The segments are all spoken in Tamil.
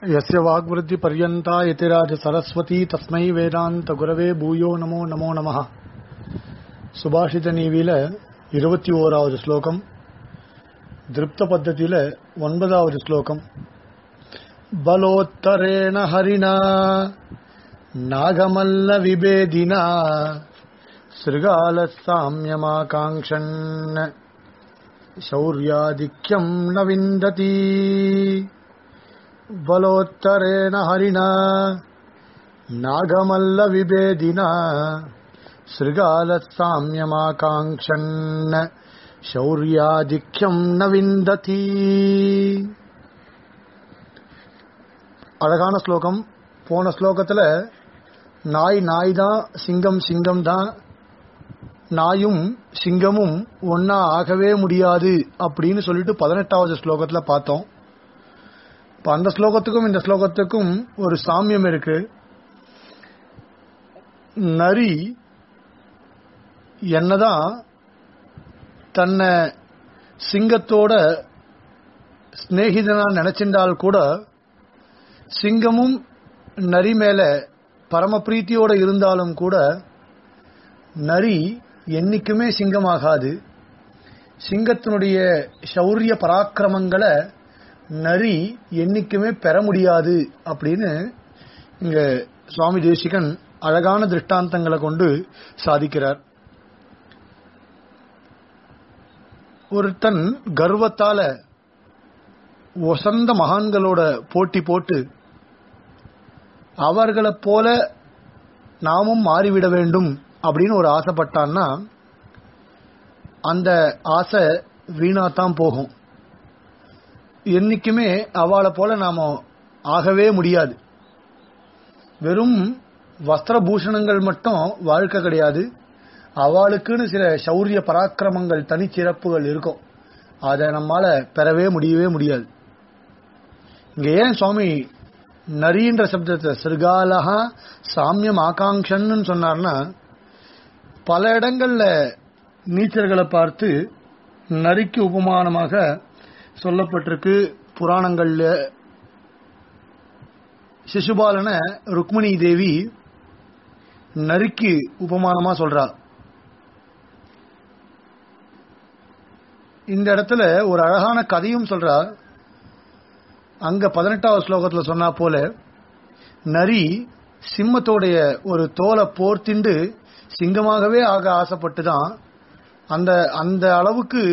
यस्य वाग्वृद्धिपर्यन्ता यतिराज सरस्वती तस्मै வேதாந்த குரவே பூயோ நமோ நமோ நமः சுபாஷித நீவில இருபத்தி ஓராவது ஸ்லோகம் திருப்த பத்தத்தில ஒன்பதாவது ஸ்லோகம் பலோத்தரேண ஹரிணா நாகமல்ல விபேதினா சிருகால சாமியமாகாங்க்ஷன் शौर्याधिक्यम् न विन्दति बलोत्तरेण हरिणा नागमल्लविभेदिना शृगालसाम्यमाकाङ्क्षन् शौर्याधिक्यम् न विन्दति அழகான ஸ்லோகம் போன ஸ்லோகத்துல நாய் நாய் தான் சிங்கம் சிங்கம் தான் நாயும் சிங்கமும் ஒன்னா ஆகவே முடியாது அப்படின்னு சொல்லிட்டு பதினெட்டாவது ஸ்லோகத்துல பார்த்தோம் இப்ப அந்த ஸ்லோகத்துக்கும் இந்த ஸ்லோகத்துக்கும் ஒரு சாமியம் இருக்கு நரி என்னதான் தன்னை சிங்கத்தோட சிநேகிதனா நினைச்சிருந்தால் கூட சிங்கமும் நரி மேல பரம பிரீத்தியோட இருந்தாலும் கூட நரி என்னைக்குமே சிங்கமாகாது சிங்கத்தினுடைய சௌரிய பராக்கிரமங்களை நரி என்னைக்குமே பெற முடியாது அப்படின்னு இங்க சுவாமி தேசிகன் அழகான திருஷ்டாந்தங்களை கொண்டு சாதிக்கிறார் ஒருத்தன் கர்வத்தால ஒசந்த மகான்களோட போட்டி போட்டு அவர்களைப் போல நாமும் மாறிவிட வேண்டும் அப்படின்னு ஒரு ஆசைப்பட்டான்னா அந்த ஆசை வீணாத்தான் போகும் என்னைக்குமே அவளை போல நாம ஆகவே முடியாது வெறும் வஸ்திர பூஷணங்கள் மட்டும் வாழ்க்கை கிடையாது அவளுக்குன்னு சில சௌரிய பராக்கிரமங்கள் தனிச்சிறப்புகள் இருக்கும் அதை நம்மால பெறவே முடியவே முடியாது இங்க ஏன் சுவாமி நரின்ற சப்தத்தை சிறுகாலகா சாமியம் ஆகாங்ஷன்னு சொன்னார்னா பல இடங்கள்ல நீச்சல்களை பார்த்து நரிக்கு உபமானமாக சொல்லப்பட்டிருக்கு புராணங்கள்ல சிசுபாலன ருக்மிணி தேவி நரிக்கு உபமானமா சொல்றா இந்த இடத்துல ஒரு அழகான கதையும் சொல்றா அங்க பதினெட்டாவது ஸ்லோகத்துல சொன்னா போல நரி சிம்மத்தோடைய ஒரு தோலை போர்த்திண்டு சிங்கமாகவே ஆக ஆசைப்பட்டு தான் அந்த அந்த அளவுக்கு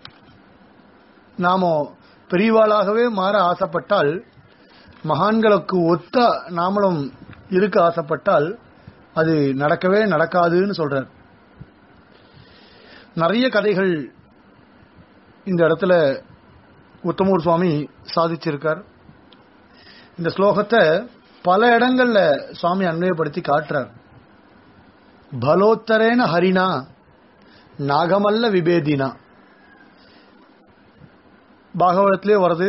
நாம பெரியவாளாகவே மாற ஆசைப்பட்டால் மகான்களுக்கு ஒத்த நாமளும் இருக்க ஆசைப்பட்டால் அது நடக்கவே நடக்காதுன்னு சொல்றார் நிறைய கதைகள் இந்த இடத்துல உத்தமூர் சுவாமி சாதிச்சிருக்கார் இந்த ஸ்லோகத்தை பல இடங்கள்ல சுவாமி அன்வயப்படுத்தி காட்டுறார் பலோத்தரேன ஹரிணா நாகமல்ல விபேதினா பாகவதத்திலே வருது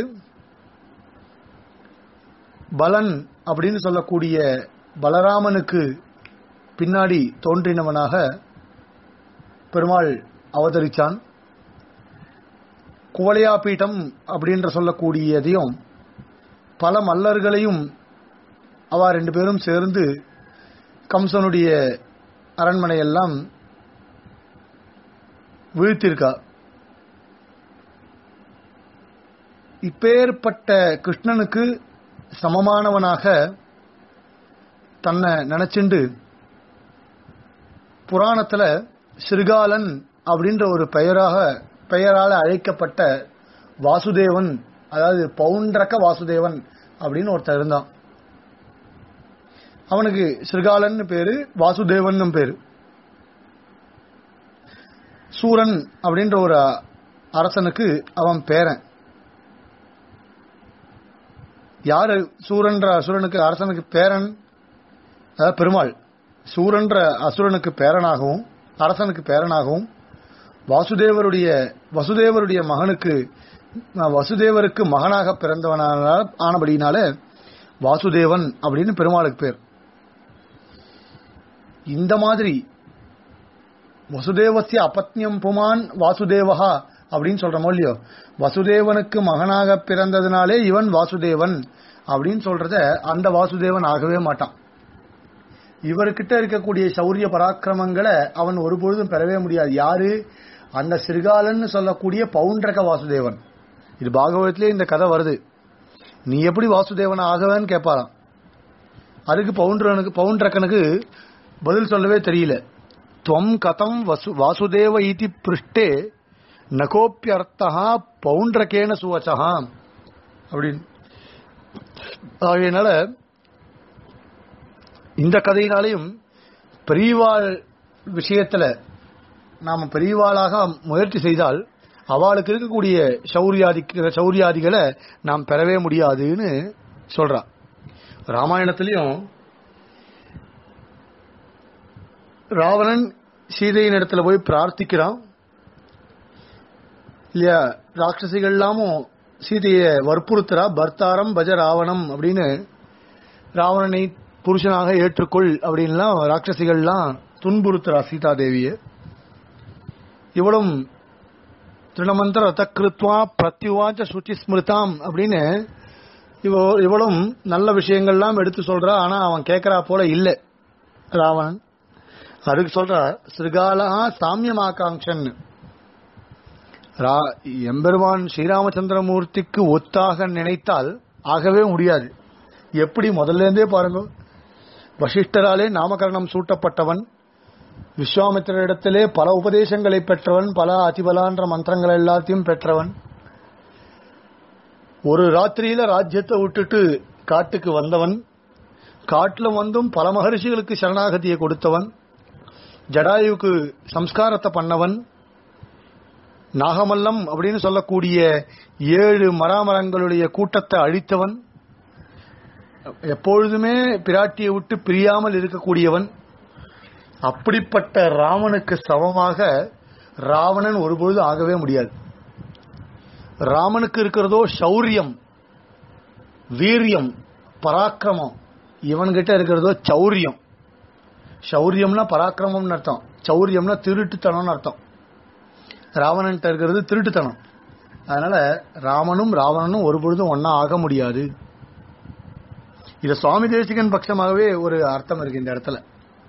பலன் அப்படின்னு சொல்லக்கூடிய பலராமனுக்கு பின்னாடி தோன்றினவனாக பெருமாள் அவதரிச்சான் குவளையா பீட்டம் அப்படின்ற சொல்லக்கூடியதையும் பல மல்லர்களையும் அவ ரெண்டு பேரும் சேர்ந்து கம்சனுடைய அரண்மனையெல்லாம் வீழ்த்திருக்கா இப்பேற்பட்ட கிருஷ்ணனுக்கு சமமானவனாக தன்னை நினைச்சுண்டு புராணத்துல சிறுகாலன் அப்படின்ற ஒரு பெயராக பெயரால அழைக்கப்பட்ட வாசுதேவன் அதாவது பவுண்டரக்க வாசுதேவன் அப்படின்னு ஒருத்தர் இருந்தான் அவனுக்கு சிறுகாலன் பேரு வாசுதேவன் பேரு சூரன் அப்படின்ற ஒரு அரசனுக்கு அவன் பேரன் யாரு சூரன்ற அசுரனுக்கு அரசனுக்கு பேரன் அதாவது பெருமாள் சூரன்ற அசுரனுக்கு பேரனாகவும் அரசனுக்கு பேரனாகவும் வாசுதேவருடைய வசுதேவருடைய மகனுக்கு வசுதேவருக்கு மகனாக பிறந்தவனான ஆனபடினால வாசுதேவன் அப்படின்னு பெருமாளுக்கு பேர் இந்த மாதிரி வசுதேவசிய அபத்னியம் புமான் வாசுதேவஹா அப்படின்னு சொல்றோமோ இல்லையோ வசுதேவனுக்கு மகனாக பிறந்ததுனாலே இவன் வாசுதேவன் அப்படின்னு சொல்றத அந்த வாசுதேவன் ஆகவே மாட்டான் இவர்கிட்ட இருக்கக்கூடிய சௌரிய பராக்கிரமங்களை அவன் ஒருபொழுதும் பெறவே முடியாது யாரு அந்த சிறுகாலன்னு சொல்லக்கூடிய பவுண்டரக வாசுதேவன் இது பாகவதத்திலே இந்த கதை வருது நீ எப்படி வாசுதேவன் ஆகவேன்னு கேட்பாராம் அதுக்கு பவுண்டரனுக்கு பவுண்டரக்கனுக்கு பதில் சொல்லவே தெரியல துவம் கதம் வசு வாசுதேவ இதி பிருஷ்டே நகோப்பியர்த்தா பவுண்டரக்கேன சுவச்சகா அப்படின்னு ஆகையினால இந்த கதையினாலையும் பெரியவாள் விஷயத்துல நாம பெரியவாளாக முயற்சி செய்தால் அவளுக்கு இருக்கக்கூடிய சௌரியாதி சௌரியாதிகளை நாம் பெறவே முடியாதுன்னு சொல்றா ராமாயணத்திலையும் ராவணன் சீதையின் இடத்துல போய் பிரார்த்திக்கிறான் இல்லையா ராட்சசிகள் எல்லாமும் சீதையை வற்புறுத்துறா பர்த்தாரம் பஜ ராவணம் அப்படின்னு ராவணனை புருஷனாக ஏற்றுக்கொள் அப்படின்லாம் ராட்சசிகள்லாம் துன்புறுத்துறா சீதா தேவியை இவளும் திருணமந்திர ரதக்கிருத்வா பிரத்யுவாச்ச சுச்சி ஸ்மிருதாம் அப்படின்னு இவ இவளும் நல்ல விஷயங்கள்லாம் எடுத்து சொல்றா ஆனா அவன் கேட்கறா போல இல்லை ராவணன் அதுக்கு சொல்ற சிறுகாலா சாமியமாகாங்ஷன் எம்பெருமான் ஸ்ரீராமச்சந்திரமூர்த்திக்கு ஒத்தாக நினைத்தால் ஆகவே முடியாது எப்படி முதல்ல இருந்தே பாருங்க வசிஷ்டராலே நாமகரணம் சூட்டப்பட்டவன் விஸ்வாமித்திரிடத்திலே பல உபதேசங்களை பெற்றவன் பல அதிபலான்ற மந்திரங்கள் எல்லாத்தையும் பெற்றவன் ஒரு ராத்திரியில ராஜ்யத்தை விட்டுட்டு காட்டுக்கு வந்தவன் காட்டுல வந்தும் பல மகரிஷிகளுக்கு சரணாகதியை கொடுத்தவன் ஜடாயுக்கு சம்ஸ்காரத்தை பண்ணவன் நாகமல்லம் அப்படின்னு சொல்லக்கூடிய ஏழு மராமரங்களுடைய கூட்டத்தை அழித்தவன் எப்பொழுதுமே பிராட்டியை விட்டு பிரியாமல் இருக்கக்கூடியவன் அப்படிப்பட்ட ராமனுக்கு சமமாக ராவணன் ஒருபொழுது ஆகவே முடியாது ராமனுக்கு இருக்கிறதோ சௌரியம் வீரியம் பராக்கிரமம் இவன்கிட்ட இருக்கிறதோ சௌரியம் சௌரியம்னா பராக்கிரமம்னு அர்த்தம் சௌரியம்னா திருட்டுத்தனம்னு அர்த்தம் ராவணன்ட்ட இருக்கிறது திருட்டுத்தனம் அதனால ராமனும் ராவணனும் ஒருபொழுதும் ஒன்னா ஆக முடியாது இது சுவாமி தேசிகன் பட்சமாகவே ஒரு அர்த்தம் இருக்கு இந்த இடத்துல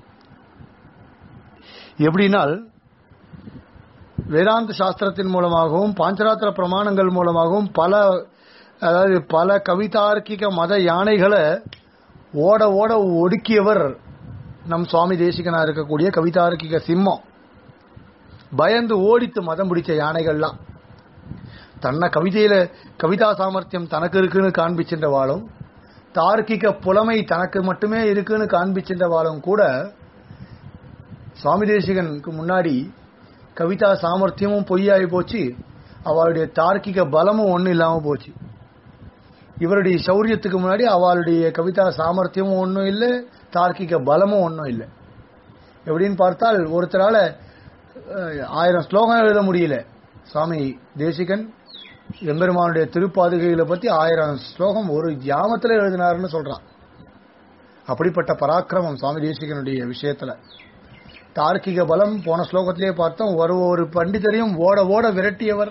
எப்படினால் வேதாந்த சாஸ்திரத்தின் மூலமாகவும் பாஞ்சராத்திர பிரமாணங்கள் மூலமாகவும் பல அதாவது பல கவிதார்க்கிக மத யானைகளை ஓட ஓட ஒடுக்கியவர் நம் சுவாமி தேசிகனா இருக்கக்கூடிய கவிதார்க்கிக சிம்மம் பயந்து ஓடித்து மதம் பிடிச்ச யானைகள்லாம் தன்னை கவிதையில கவிதா சாமர்த்தியம் தனக்கு இருக்குன்னு காண்பிச்சின்ற வாழும் தார்க்கிக புலமை தனக்கு மட்டுமே இருக்குன்னு காண்பிச்சின்ற வாழும் கூட சுவாமி தேசிகனுக்கு முன்னாடி கவிதா சாமர்த்தியமும் பொய்யாகி போச்சு அவளுடைய தார்க்கிக பலமும் ஒன்றும் இல்லாம போச்சு இவருடைய சௌரியத்துக்கு முன்னாடி அவளுடைய கவிதா சாமர்த்தியமும் ஒன்றும் இல்லை தார்க்கிக பலமும் ஒன்றும் இல்லை எப்படின்னு பார்த்தால் ஒருத்தரால ஆயிரம் ஸ்லோகம் எழுத முடியல சுவாமி தேசிகன் எம்பெருமானுடைய திருப்பாதுகைகளை பத்தி ஆயிரம் ஸ்லோகம் ஒரு ஜாமத்துல எழுதினாருன்னு சொல்றான் அப்படிப்பட்ட பராக்கிரமம் சுவாமி தேசிகனுடைய விஷயத்துல தார்க்கிக பலம் போன ஸ்லோகத்திலேயே பார்த்தோம் ஒரு ஒரு பண்டிதரையும் ஓட ஓட விரட்டியவர்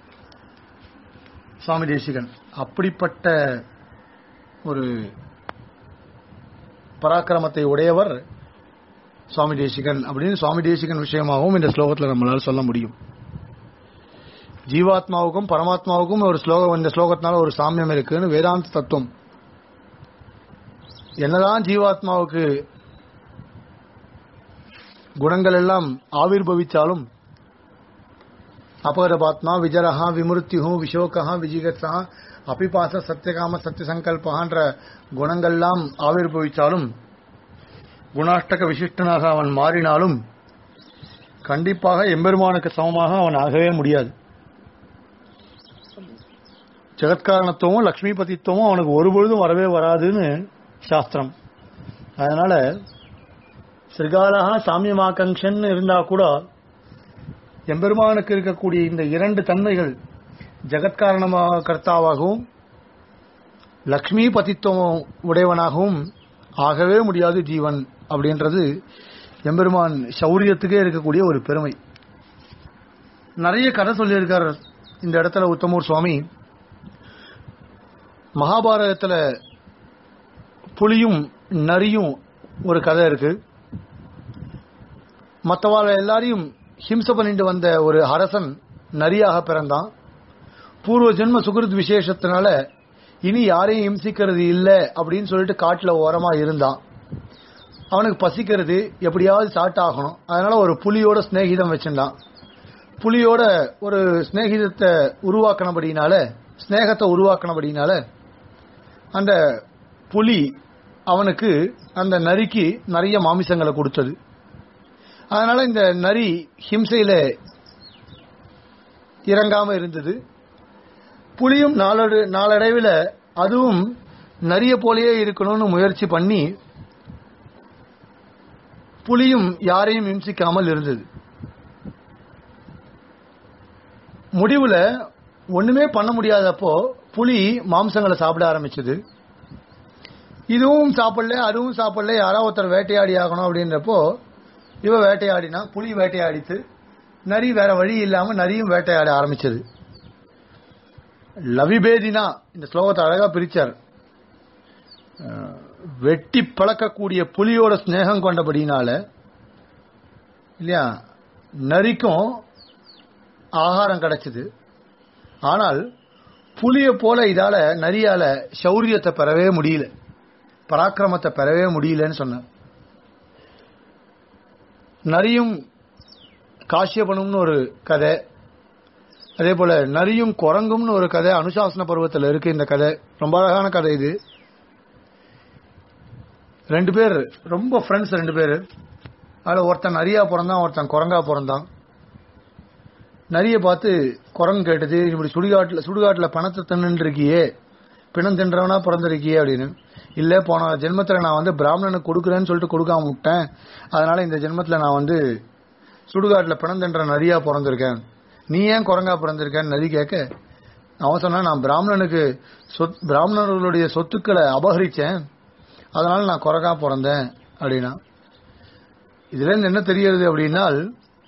சுவாமி தேசிகன் அப்படிப்பட்ட ஒரு பராக்கிரமத்தை உடையவர் சுவாமி தேசிகன் அப்படின்னு சுவாமி தேசிகன் விஷயமாகவும் இந்த ஸ்லோகத்தில் நம்மளால சொல்ல முடியும் ஜீவாத்மாவுக்கும் பரமாத்மாவுக்கும் ஒரு ஸ்லோகம் இந்த ஸ்லோகத்தினால ஒரு சாமியம் இருக்குன்னு வேதாந்த தத்துவம் என்னதான் ஜீவாத்மாவுக்கு குணங்கள் எல்லாம் ஆவிர்பவித்தாலும் அபகரபாத்மா விஜரஹா விமுருத்திஹு விஷோகா விஜிகத்ஸா அபிபாச சத்தியகாம சத்திய சங்கல்பன்ற குணங்கள்லாம் ஆவிர்பவித்தாலும் குணாஷ்டக விசிஷ்டனாக அவன் மாறினாலும் கண்டிப்பாக எம்பெருமானுக்கு சமமாக அவன் ஆகவே முடியாது ஜெகத்காரணத்துவமும் லக்ஷ்மிபதித்துவமும் அவனுக்கு ஒருபொழுதும் வரவே வராதுன்னு சாஸ்திரம் அதனால சிறுகாலகா சாமியமாகங்ஷன் இருந்தா கூட எம்பெருமானுக்கு இருக்கக்கூடிய இந்த இரண்டு தன்மைகள் ஜெகத்காரணமாக கர்த்தாவாகவும் லக்ஷ்மி பதித்துவம் உடையவனாகவும் ஆகவே முடியாது ஜீவன் அப்படின்றது எம்பெருமான் சௌரியத்துக்கே இருக்கக்கூடிய ஒரு பெருமை நிறைய கதை சொல்லியிருக்கார் இந்த இடத்துல உத்தமூர் சுவாமி மகாபாரதத்துல புலியும் நரியும் ஒரு கதை இருக்கு மற்றவாழ எல்லாரையும் ஹிம்சை பண்ணிட்டு வந்த ஒரு அரசன் நரியாக பிறந்தான் பூர்வ ஜென்ம சுகிருத் விசேஷத்தினால இனி யாரையும் ஹிம்சிக்கிறது இல்லை அப்படின்னு சொல்லிட்டு காட்டுல ஓரமா இருந்தான் அவனுக்கு பசிக்கிறது எப்படியாவது சாட் ஆகணும் அதனால ஒரு புலியோட சிநேகிதம் வச்சிருந்தான் புலியோட ஒரு சிநேகிதத்தை உருவாக்கினபடினால ஸ்நேகத்தை உருவாக்கினபடினால அந்த புலி அவனுக்கு அந்த நரிக்கு நிறைய மாமிசங்களை கொடுத்தது அதனால இந்த நரி ஹிம்சையில இறங்காம இருந்தது புலியும் நாளடு நாளடைவில் அதுவும் நரிய போலயே இருக்கணும்னு முயற்சி பண்ணி புலியும் யாரையும் இம்சிக்காமல் இருந்தது முடிவுல ஒண்ணுமே பண்ண முடியாதப்போ புலி மாம்சங்களை சாப்பிட ஆரம்பிச்சது இதுவும் சாப்பிடல அதுவும் சாப்பிடல யாராவது ஒருத்தர் வேட்டையாடி ஆகணும் அப்படின்றப்போ இவ வேட்டையாடினா புலி வேட்டையாடித்து நரி வேற வழி இல்லாம நரியும் வேட்டையாட ஆரம்பிச்சது லவிபேதினா இந்த ஸ்லோகத்தை அழகா பிரிச்சார் அஹ், வெட்டி பழக்கக்கூடிய புலியோட ஸ்நேகம் கொண்டபடினால இல்லையா நரிக்கும் ஆகாரம் கிடைச்சது ஆனால் புலிய போல இதால நரியால சௌரியத்தை பெறவே முடியல பராக்கிரமத்தை பெறவே முடியலன்னு சொன்னார் நரியும் காஷ்யபனும்னு ஒரு கதை அதே போல நரியும் குரங்கும்னு ஒரு கதை அனுசாசன பருவத்தில் இருக்கு இந்த கதை ரொம்ப அழகான கதை இது ரெண்டு பேர் ரொம்ப ஃப்ரெண்ட்ஸ் ரெண்டு பேர் அதில் ஒருத்தன் நரியா பிறந்தான் ஒருத்தன் குரங்கா பிறந்தான் நரிய பார்த்து குரங்கு கேட்டது இப்படி சுடுகாட்டில் சுடுகாட்டில் பணத்தை தின்னு இருக்கியே பிணம் தின்றவனா பிறந்திருக்கியே அப்படின்னு இல்ல போன ஜென்மத்துல நான் வந்து பிராமணனுக்கு கொடுக்குறேன்னு சொல்லிட்டு கொடுக்காம விட்டேன் அதனால இந்த ஜென்மத்துல நான் வந்து சுடுகாட்டில் பிணம் தின்ற நரியா பிறந்திருக்கேன் நீ ஏன் குரங்கா பிறந்திருக்கேன்னு நரி கேட்க அவன் சொன்னா நான் பிராமணனுக்கு சொத் பிராமணர்களுடைய சொத்துக்களை அபகரிச்சேன் அதனால நான் குரங்கா பிறந்தேன் அப்படின்னா இதுல இருந்து என்ன தெரிகிறது அப்படின்னால்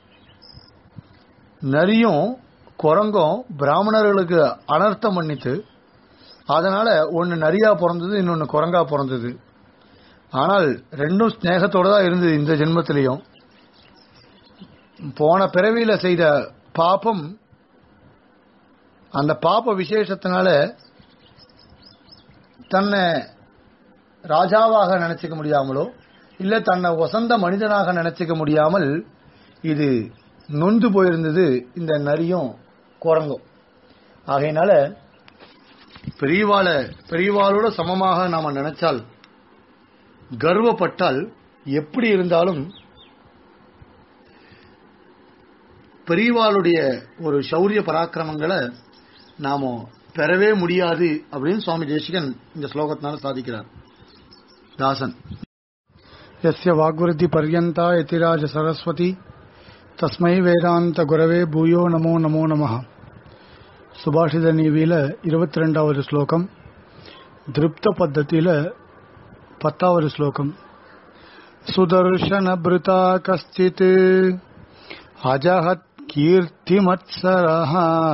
நரியும் குரங்கும் பிராமணர்களுக்கு அனர்த்தம் பண்ணித்து அதனால ஒன்னு நரியா பிறந்தது இன்னொன்னு குரங்கா பிறந்தது ஆனால் ரெண்டும் ஸ்நேகத்தோட தான் இருந்தது இந்த ஜென்மத்திலையும் போன பிறவியில செய்த பாபம் அந்த பாப விசேஷத்தினால தன்னை ராஜாவாக நினைச்சுக்க முடியாமலோ இல்ல தன்னை வசந்த மனிதனாக நினைச்சுக்க முடியாமல் இது நொந்து போயிருந்தது இந்த நரியும் குரங்கும் ஆகையினால பெரியவாள பெரியவாளோட சமமாக நாம நினைச்சால் கர்வப்பட்டால் எப்படி இருந்தாலும் பெரியவாளுடைய ஒரு சௌரிய பராக்கிரமங்களை நாம பெறவே முடியாது அப்படின்னு சுவாமி தேசிகன் இந்த ஸ்லோகத்தினால சாதிக்கிறார் தாசன் यस्य वाग्वृद्धि पर्यन्ता यतिराज सरस्वती தஸ்மை வேதாந்த குரவே பூயோ நமோ நமோ நமः சுபாஷித நீவியில இருபத்தி ரெண்டாவது ஸ்லோகம் திருப்த பத்தத்தில பத்தாவது ஸ்லோகம் சுதர்ஷன பிருதா கஷ்டித் அஜஹத் கீர்த்திமத்சரः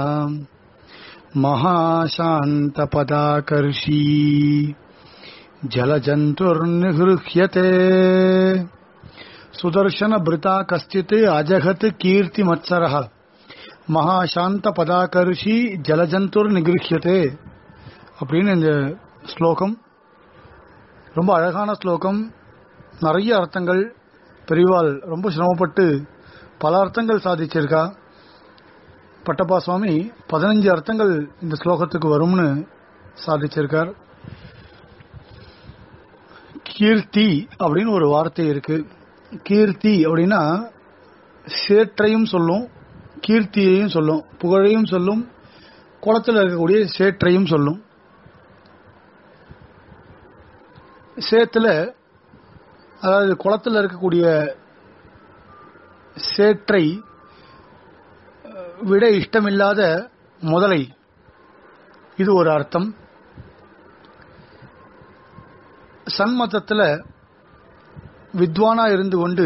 மகாசாந்த பதாகர்ஷி जलजन्तुर्निगृह्यते சுதர்ஷன பிருதா கஸ்தித் அஜகத் கீர்த்தி மத்சரஹ மகாசாந்த பதாகர்ஷி ஜலஜந்துர் நிகிருஹியதே அப்படின்னு இந்த ஸ்லோகம் ரொம்ப அழகான ஸ்லோகம் நிறைய அர்த்தங்கள் பெரியவாள் ரொம்ப சிரமப்பட்டு பல அர்த்தங்கள் சாதிச்சிருக்கா பட்டப்பா சுவாமி பதினஞ்சு அர்த்தங்கள் இந்த ஸ்லோகத்துக்கு வரும்னு சாதிச்சிருக்கார் கீர்த்தி அப்படின்னு ஒரு வார்த்தை இருக்கு கீர்த்தி அப்படின்னா சேற்றையும் சொல்லும் கீர்த்தியையும் சொல்லும் புகழையும் சொல்லும் குளத்தில் இருக்கக்கூடிய சேற்றையும் சொல்லும் சேத்துல அதாவது குளத்தில் இருக்கக்கூடிய சேற்றை அஹ், விட இஷ்டமில்லாத முதலை இது ஒரு அர்த்தம் சன்மதத்தில் வித்வானா இருந்து கொண்டு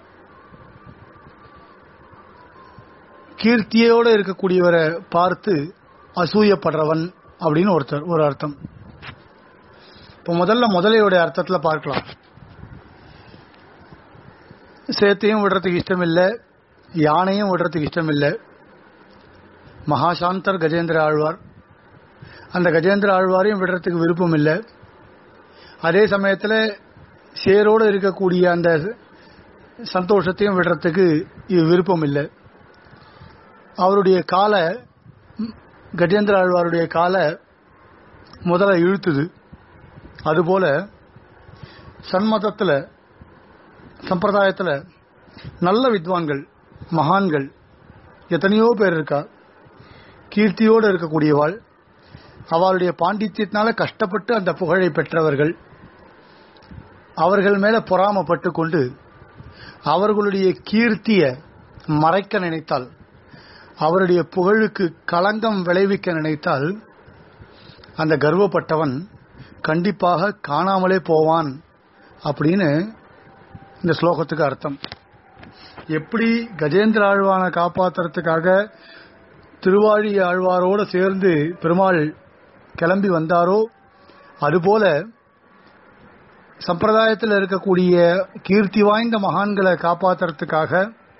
கீர்த்தியோடு இருக்கக்கூடியவரை பார்த்து அசூயப்படுறவன் அப்படின்னு ஒருத்தர் ஒரு அர்த்தம் இப்போ முதல்ல முதலையோட அர்த்தத்துல பார்க்கலாம் சேத்தையும் விடுறதுக்கு இஷ்டம் இல்லை யானையும் விடுறதுக்கு இஷ்டம் இல்லை மகாசாந்தர் கஜேந்திர ஆழ்வார் அந்த கஜேந்திர ஆழ்வாரையும் விடுறதுக்கு விருப்பம் இல்லை அதே சமயத்தில் சேரோடு இருக்கக்கூடிய அந்த சந்தோஷத்தையும் விடுறதுக்கு இது விருப்பம் இல்லை அவருடைய காலை கஜேந்திர ஆழ்வாருடைய காலை முதல்ல இழுத்துது அதுபோல சன்மதத்தில் சம்பிரதாயத்தில் நல்ல வித்வான்கள் மகான்கள் எத்தனையோ பேர் இருக்கா கீர்த்தியோடு இருக்கக்கூடியவாள் அவளுடைய பாண்டித்யத்தினால கஷ்டப்பட்டு அந்த புகழை பெற்றவர்கள் அவர்கள் மேல பொறாமப்பட்டு கொண்டு அவர்களுடைய கீர்த்திய மறைக்க நினைத்தால் அவருடைய புகழுக்கு களங்கம் விளைவிக்க நினைத்தால் அந்த கர்வப்பட்டவன் கண்டிப்பாக காணாமலே போவான் அப்படின்னு இந்த ஸ்லோகத்துக்கு அர்த்தம் எப்படி கஜேந்திர ஆழ்வானை காப்பாத்துறதுக்காக திருவாழி ஆழ்வாரோடு சேர்ந்து பெருமாள் கிளம்பி வந்தாரோ அதுபோல சம்பிரதாயத்தில் இருக்கக்கூடிய கீர்த்தி வாய்ந்த மகான்களை காப்பாத்துறதுக்காக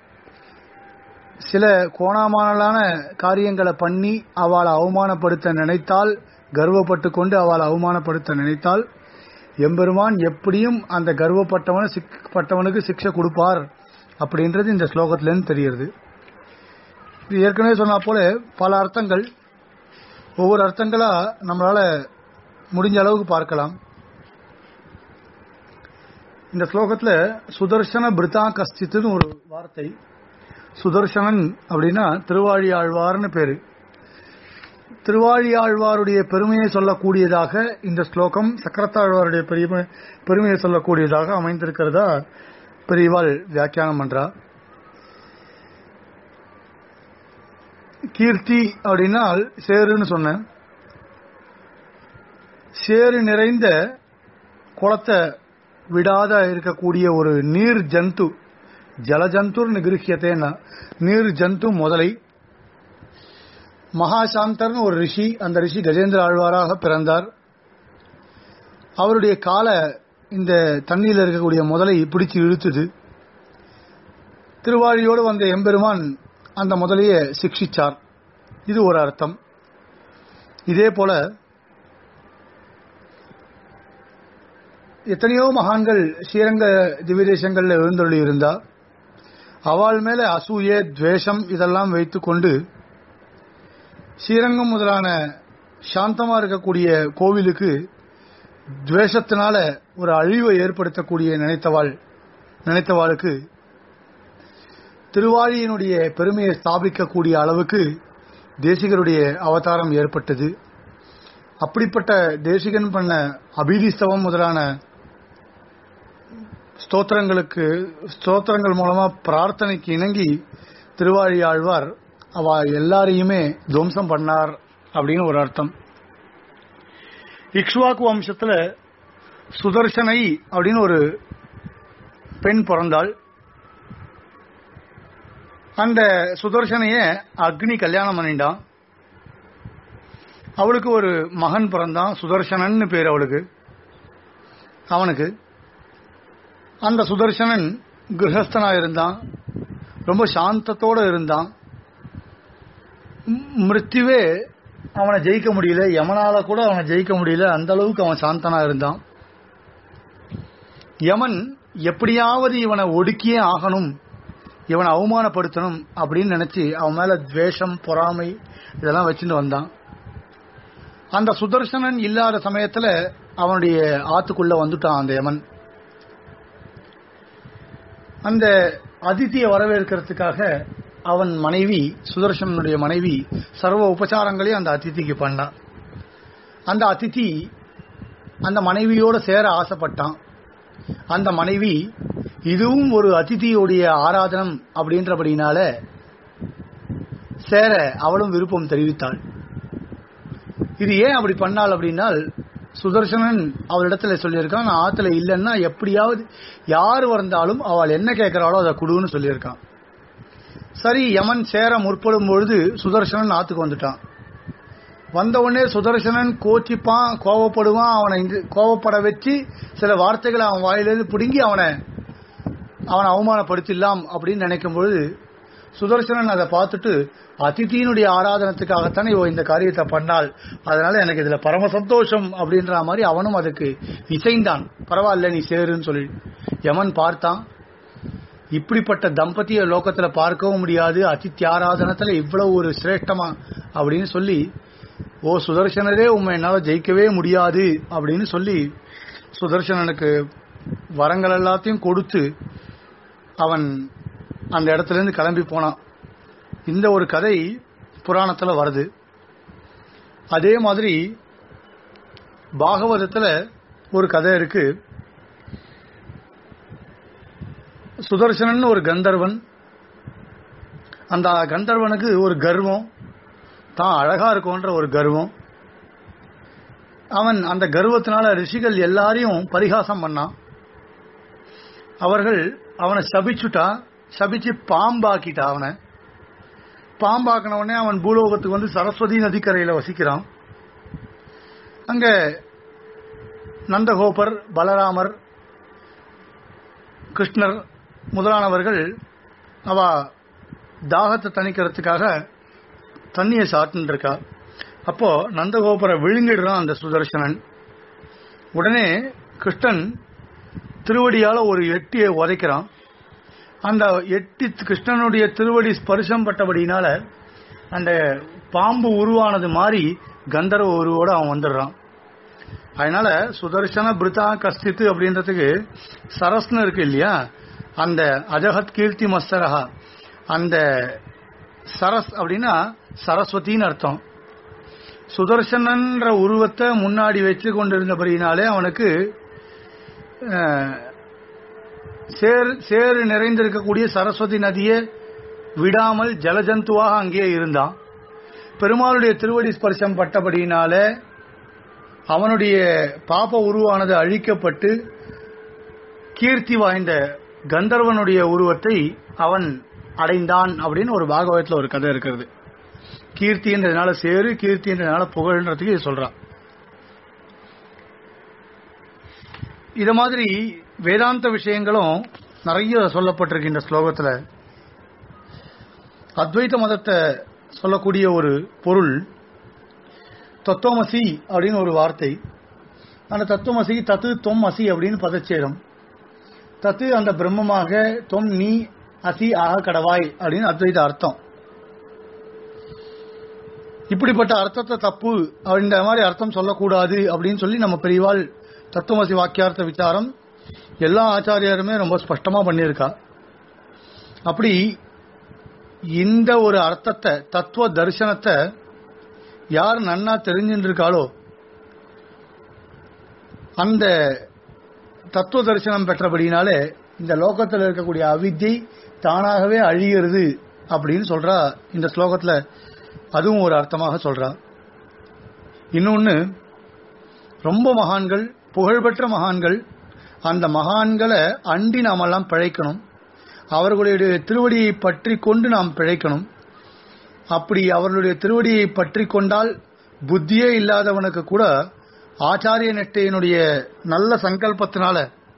சில கோணாமானலான காரியங்களை பண்ணி அவளை அவமானப்படுத்த நினைத்தால் கர்வப்பட்டு கொண்டு அவளை அவமானப்படுத்த நினைத்தால் எம்பெருமான் எப்படியும் அந்த கர்வப்பட்டவன பட்டவனுக்கு சிக்ஷை கொடுப்பார் அப்படின்றது இந்த ஸ்லோகத்திலேருந்து தெரிகிறது இது ஏற்கனவே சொன்னா போல பல அர்த்தங்கள் ஒவ்வொரு அர்த்தங்களா நம்மளால முடிஞ்ச அளவுக்கு பார்க்கலாம் இந்த ஸ்லோகத்துல சுதர்சன பிரிதா கஸ்தித்துன்னு ஒரு வார்த்தை சுதர்சனன் அப்படின்னா திருவாழி ஆழ்வார்னு பேரு திருவாழி ஆழ்வாருடைய பெருமையை சொல்லக்கூடியதாக இந்த ஸ்லோகம் சக்கரத்தாழ்வாருடைய பெருமை பெருமையை சொல்லக்கூடியதாக அமைந்திருக்கிறதா பெரியவாள் வியாக்கியானம் பண்றா கீர்த்தி அப்படின்னால் சேருன்னு சொன்னேன் சேரு நிறைந்த குளத்தை விடாத இருக்கக்கூடிய ஒரு நீர் ஜந்து ஜலஜந்துர் நிகிருஹியத்தேன்னா நீர் ஜந்து முதலை மகாசாந்தர்னு ஒரு ரிஷி அந்த ரிஷி கஜேந்திர ஆழ்வாராக பிறந்தார் அவருடைய காலை இந்த தண்ணியில் இருக்கக்கூடிய முதலை பிடிச்சு இழுத்துது திருவாழியோடு வந்த எம்பெருமான் அந்த முதலையை சிக்ஷிச்சார் இது ஒரு அர்த்தம் இதே போல எத்தனையோ மகான்கள் ஸ்ரீரங்க திவ்யதேசங்களில் எழுந்தொள்ளி இருந்தா அவள் மேல அசூய துவேஷம் இதெல்லாம் வைத்துக்கொண்டு ஸ்ரீரங்கம் முதலான சாந்தமா இருக்கக்கூடிய கோவிலுக்கு துவேஷத்தினால ஒரு அழிவை ஏற்படுத்தக்கூடிய நினைத்தவாள் நினைத்தவாளுக்கு திருவாழியினுடைய பெருமையை ஸ்தாபிக்கக்கூடிய அளவுக்கு தேசிகருடைய அவதாரம் ஏற்பட்டது அப்படிப்பட்ட தேசிகன் பண்ண அபிதிஸ்தவம் முதலான ஸ்தோத்திரங்களுக்கு ஸ்தோத்திரங்கள் மூலமா பிரார்த்தனைக்கு இணங்கி திருவாழி ஆழ்வார் அவ எல்லாரையுமே துவம்சம் பண்ணார் அப்படின்னு ஒரு அர்த்தம் இக்ஷ்வாக்கு வம்சத்துல சுதர்சனை அப்படின்னு ஒரு பெண் பிறந்தாள் அந்த சுதர்சனைய அக்னி கல்யாணம் பண்ணிட்டான் அவளுக்கு ஒரு மகன் பிறந்தான் சுதர்சனன் பேர் அவளுக்கு அவனுக்கு அந்த சுதர்சனன் கிரகஸ்தனா இருந்தான் ரொம்ப சாந்தத்தோட இருந்தான் மிருத்யுவே அவனை ஜெயிக்க முடியல யமனால கூட அவனை ஜெயிக்க முடியல அந்த அளவுக்கு அவன் சாந்தனா இருந்தான் யமன் எப்படியாவது இவனை ஒடுக்கியே ஆகணும் இவனை அவமானப்படுத்தணும் அப்படின்னு நினைச்சு அவன் மேல துவேஷம் பொறாமை இதெல்லாம் வச்சுட்டு வந்தான் அந்த சுதர்சனன் இல்லாத சமயத்துல அவனுடைய ஆத்துக்குள்ள வந்துட்டான் அந்த யமன் அந்த அதித்தியை வரவேற்கிறதுக்காக அவன் மனைவி சுதர்சனுடைய மனைவி சர்வ உபச்சாரங்களையும் அந்த அதித்திக்கு பண்ணான் அந்த அதித்தி அந்த மனைவியோட சேர ஆசைப்பட்டான் அந்த மனைவி இதுவும் ஒரு அதிதியுடைய ஆராதனம் அப்படின்றபடினால சேர அவளும் விருப்பம் தெரிவித்தாள் இது ஏன் அப்படி பண்ணாள் அப்படின்னால் சுதர்சனன் அவளிடத்துல சொல்லியிருக்கான் நான் ஆத்துல இல்லைன்னா எப்படியாவது யார் வந்தாலும் அவள் என்ன கேட்கிறாளோ அதை குடுன்னு சொல்லியிருக்கான் சரி யமன் சேர முற்படும் பொழுது சுதர்சனன் ஆத்துக்கு வந்துட்டான் வந்த உடனே சுதர்சனன் கோச்சிப்பான் கோவப்படுவான் அவனை இங்கு- கோவப்பட வச்சு சில வார்த்தைகளை அவன் வாயிலிருந்து பிடுங்கி அவனை அவனை அவமானப்படுத்திடலாம் அப்படின்னு நினைக்கும் பொழுது சுதர்சனன் அதை பார்த்துட்டு அதிதியினுடைய ஆராதனத்துக்காகத்தானே இவ இந்த காரியத்தை பண்ணாள் அதனால எனக்கு இதுல பரம சந்தோஷம் அப்படின்ற மாதிரி அவனும் அதுக்கு இசைந்தான் பரவாயில்ல நீ சேருன்னு சொல்லி யமன் பார்த்தான் இப்படிப்பட்ட தம்பதிய லோகத்துல பார்க்கவும் முடியாது அதித்தி ஆராதனத்துல இவ்வளவு ஒரு சிரேஷ்டமா அப்படின்னு சொல்லி ஓ சுதர்சனரே உண்மை என்னால ஜெயிக்கவே முடியாது அப்படின்னு சொல்லி சுதர்சனனுக்கு வரங்கள் எல்லாத்தையும் கொடுத்து அவன் அந்த இடத்துல இருந்து கிளம்பி போனான் இந்த ஒரு கதை புராணத்துல வருது அதே மாதிரி பாகவதத்துல ஒரு கதை இருக்கு சுதர்சனன் ஒரு கந்தர்வன் அந்த கந்தர்வனுக்கு ஒரு கர்வம் தான் அழகா இருக்கும்ன்ற ஒரு கர்வம் அவன் அந்த கர்வத்தினால ரிஷிகள் எல்லாரையும் பரிகாசம் பண்ணான் அவர்கள் அவனை சபிச்சுட்டா சபிச்சு பாம்பாக்கிட்டா அவனை பாம்பாக்கின உடனே அவன் பூலோகத்துக்கு வந்து சரஸ்வதி நதிக்கரையில வசிக்கிறான் அங்க நந்தகோபர் பலராமர் கிருஷ்ணர் முதலானவர்கள் அவ தாகத்தை தணிக்கிறதுக்காக தண்ணியை சாட்டுன்னு இருக்கா அப்போ நந்தகோபுரை விழுங்கிடுறான் அந்த சுதர்சனன் உடனே கிருஷ்ணன் திருவடியால ஒரு எட்டியை உதைக்கிறான் அந்த எட்டி கிருஷ்ணனுடைய திருவடி ஸ்பர்சம் பட்டபடினால அந்த பாம்பு உருவானது மாதிரி கந்தர்வ உருவோட அவன் வந்துடுறான் அதனால சுதர்சன பிரிதா கஸ்தித்து அப்படின்றதுக்கு சரஸ்னு இருக்கு இல்லையா அந்த அஜகத் கீர்த்தி மஸ்தரஹா அந்த சரஸ் அப்படின்னா சரஸ்வதின்னு அர்த்தம் சுதர்சனன்ற உருவத்தை முன்னாடி வச்சு கொண்டிருந்தபடினாலே அவனுக்கு அஹ், சேர் சேறு நிறைந்திருக்கக்கூடிய சரஸ்வதி நதியை விடாமல் ஜலஜந்துவாக அங்கேயே இருந்தான் பெருமாளுடைய திருவடி ஸ்பர்சம் பட்டபடியினால அவனுடைய பாப உருவானது அழிக்கப்பட்டு கீர்த்தி வாய்ந்த கந்தர்வனுடைய உருவத்தை அவன் அடைந்தான் அப்படின்னு ஒரு பாகவதத்துல ஒரு கதை இருக்கிறது கீர்த்தின்றதுனால சேரு கீர்த்தின்றதுனால புகழ்ன்றதுக்கு இது சொல்றான் இது மாதிரி வேதாந்த விஷயங்களும் நிறைய சொல்லப்பட்டிருக்கு இந்த ஸ்லோகத்துல அத்வைத மதத்தை சொல்லக்கூடிய ஒரு பொருள் தத்துவமசி அப்படின்னு ஒரு வார்த்தை அந்த தத்துவமசி தத்து தொம் அசி அப்படின்னு பதச்சேரும் தத்து அந்த பிரம்மமாக தொம் நீ அசி ஆக கடவாய் அப்படின்னு அத்வைத அர்த்தம் இப்படிப்பட்ட அர்த்தத்தை தப்பு அப்படின்ற மாதிரி அர்த்தம் சொல்லக்கூடாது அப்படின்னு சொல்லி நம்ம பெரியவாள் தத்துவமசி வாக்கியார்த்த விசாரம் எல்லா ஆச்சாரியாருமே ரொம்ப ஸ்பஷ்டமா பண்ணியிருக்கா அப்படி இந்த ஒரு அர்த்தத்தை தத்துவ தரிசனத்தை யார் நன்னா தெரிஞ்சுட்டு இருக்காளோ அந்த தத்துவ தரிசனம் பெற்றபடினாலே இந்த லோகத்தில் இருக்கக்கூடிய அவித்தை தானாகவே அழிகிறது அப்படின்னு சொல்றா இந்த ஸ்லோகத்துல அதுவும் ஒரு அர்த்தமாக சொல்றா இன்னொன்னு ரொம்ப மகான்கள் புகழ்பெற்ற மகான்கள் அந்த மகான்களை அண்டி நாமெல்லாம் பிழைக்கணும் அவர்களுடைய திருவடியை பற்றி கொண்டு நாம் பிழைக்கணும் அப்படி அவர்களுடைய திருவடியை பற்றி கொண்டால் புத்தியே இல்லாதவனுக்கு கூட ஆச்சாரிய நெட்டையனுடைய நல்ல சங்கல்பத்தினால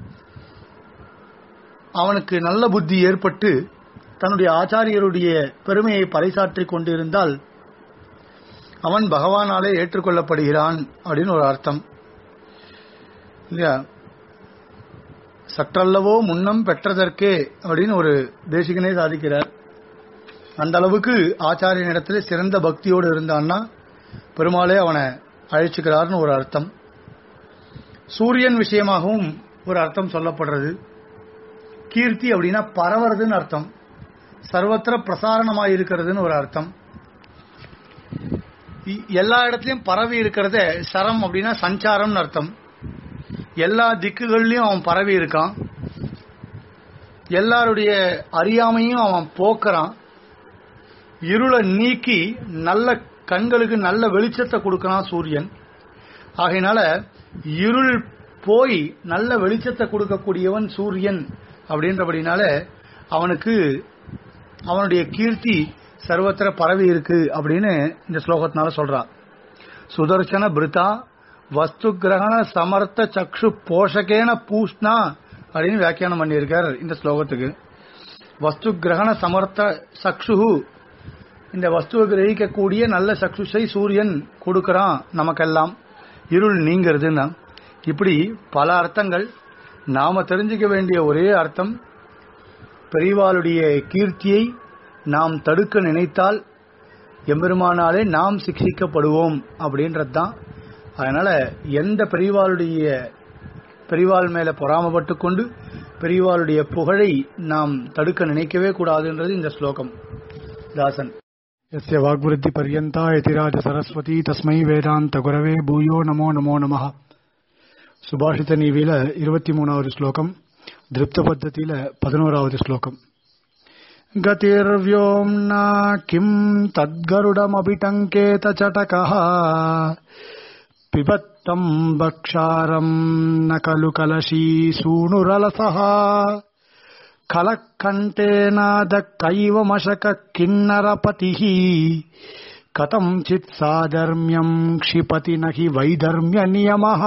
அவனுக்கு நல்ல புத்தி ஏற்பட்டு தன்னுடைய ஆச்சாரியருடைய பெருமையை பறைசாற்றிக் கொண்டிருந்தால் அவன் பகவானாலே ஏற்றுக்கொள்ளப்படுகிறான் அப்படின்னு ஒரு அர்த்தம் இல்லையா சற்றல்லவோ முன்னம் பெற்றதற்கே அப்படின்னு ஒரு தேசிகனே சாதிக்கிறார் அந்த அளவுக்கு ஆச்சாரியனிடத்துல சிறந்த பக்தியோடு இருந்தான்னா பெருமாளே அவனை அழைச்சுக்கிறார்னு ஒரு அர்த்தம் சூரியன் விஷயமாகவும் ஒரு அர்த்தம் சொல்லப்படுறது கீர்த்தி அப்படின்னா பரவறதுன்னு அர்த்தம் சர்வத்திர பிரசாரணமாய் இருக்கிறதுன்னு ஒரு அர்த்தம் இ- எல்லா இடத்துலயும் பரவி இருக்கிறத சரம் அப்படின்னா சஞ்சாரம்னு அர்த்தம் எல்லா திக்குகள்லயும் அவன் பரவி இருக்கான் எல்லாருடைய அறியாமையும் அவன் போக்குறான் இருளை நீக்கி நல்ல கண்களுக்கு நல்ல வெளிச்சத்தை கொடுக்கறான் சூரியன் ஆகையினால இருள் போய் நல்ல வெளிச்சத்தை கொடுக்கக்கூடியவன் சூரியன் அப்படின்றபடினால அவனுக்கு அவனுடைய கீர்த்தி சர்வத்திர பரவி இருக்கு அப்படின்னு இந்த ஸ்லோகத்தினால சொல்றான் சுதர்சன பிருதா வஸ்து கிரகண சமர்த்த சக்ஷு போஷகேன பூஷ்ணா அப்படின்னு வியாக்கியானம் பண்ணியிருக்கார் இந்த ஸ்லோகத்துக்கு வஸ்து கிரகண சமர்த்த சக்ஷு இந்த வஸ்துவை கிரகிக்கக்கூடிய நல்ல சக்ஷுஷை சூரியன் கொடுக்கறான் நமக்கெல்லாம் இருள் நீங்கிறதுன்னா இப்படி பல அர்த்தங்கள் நாம தெரிஞ்சுக்க வேண்டிய ஒரே அர்த்தம் பெரியவாளுடைய கீர்த்தியை நாம் தடுக்க நினைத்தால் எம்பெருமானாலே நாம் சிக்ஷிக்கப்படுவோம் அப்படின்றது தான் அதனால எந்த பெரியவாளுடைய பெரியவாள் மேல பொறாமப்பட்டு கொண்டு பெரியவாளுடைய புகழை நாம் தடுக்க நினைக்கவே கூடாதுன்றது இந்த ஸ்லோகம் தாசன் यस्य वाग्वृद्धि पर्यन्ता यतिराज सरस्वती तस्मै வேதாந்த குரவே பூயோ நமோ நமோ நமः சுபாஷித நீவில இருபத்தி மூணாவது ஸ்லோகம் திருப்த பத்தத்தில பதினோராவது ஸ்லோகம் गतिर्व्योम्ना किम् तद्गरुडमभिटङ्केत चटकः पिबत्तम् बक्षारम् न खलु कलशी सूणुरलसः खलकण्ठेनादकैवमशकः किन्नरपतिः कथञ्चित् साधर्म्यम् क्षिपति न हि वैधर्म्यनियमः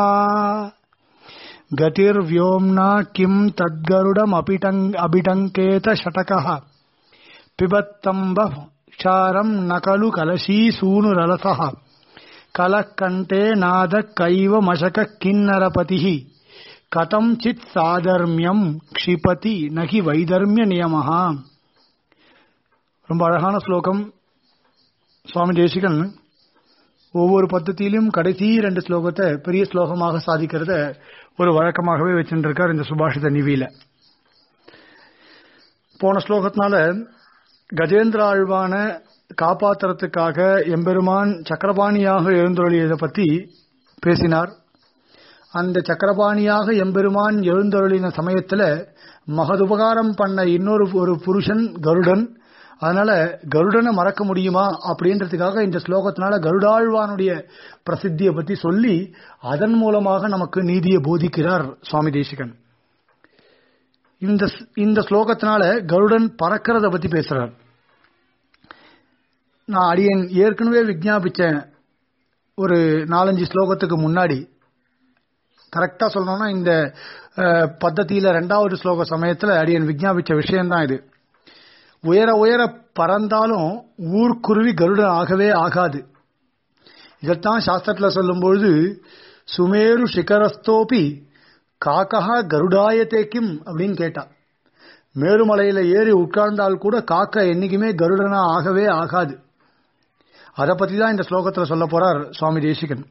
गतिर्व्योम्ना किम् तद्गरुडमपिटङ् अभिटङ्केत षटकः पिबत्तम्बः क्षारम् न खलु कलशी सूनुरलसः कलकण्ठे नादकैव किन्नरपतिः கதம்சித் சாதர்மியம் க்ஷிபதி நகி வைதர்மிய நியமஹா ரொம்ப அழகான ஸ்லோகம் சுவாமி தேசிகன் ஒவ்வொரு பத்தத்திலும் கடைசி ரெண்டு ஸ்லோகத்தை பெரிய ஸ்லோகமாக சாதிக்கிறத ஒரு வழக்கமாகவே வச்சுருக்கார் இந்த சுபாஷித நிவியில போன ஸ்லோகத்தினால கஜேந்திர ஆழ்வான காப்பாத்துறதுக்காக எம்பெருமான் சக்கரபாணியாக எழுந்தொழியதை பத்தி பேசினார் அந்த சக்கரபாணியாக எம்பெருமான் எழுந்தருளின சமயத்துல மகதுபகாரம் பண்ண இன்னொரு ஒரு புருஷன் கருடன் அதனால கருடனை மறக்க முடியுமா அப்படின்றதுக்காக இந்த ஸ்லோகத்தினால கருடாழ்வானுடைய பிரசித்தியை பத்தி சொல்லி அதன் மூலமாக நமக்கு நீதியை போதிக்கிறார் சுவாமி தேசிகன் இந்த இந்த ஸ்லோகத்தினால கருடன் பறக்கிறத பத்தி பேசுறார் நான் அடியன் ஏற்கனவே விஜாபிச்சேன் ஒரு நாலஞ்சு ஸ்லோகத்துக்கு முன்னாடி கரெக்டா சொல்லணும்னா இந்த பத்தத்தியில ரெண்டாவது ஸ்லோக சமயத்துல அடியன் விஜாபிச்ச விஷயம்தான் இது உயர உயர பறந்தாலும் ஊர்க்குருவி கருடன் ஆகவே ஆகாது இதைத்தான் சாஸ்திரத்துல சொல்லும்பொழுது சுமேரு சிகரஸ்தோபி காக்கா கருடாயத்தே கிம் அப்படின்னு கேட்டா மேருமலையில ஏறி உட்கார்ந்தால் கூட காக்கா என்னைக்குமே கருடனா ஆகவே ஆகாது அதை பத்தி தான் இந்த ஸ்லோகத்துல சொல்ல போறார் சுவாமி தேசிகன்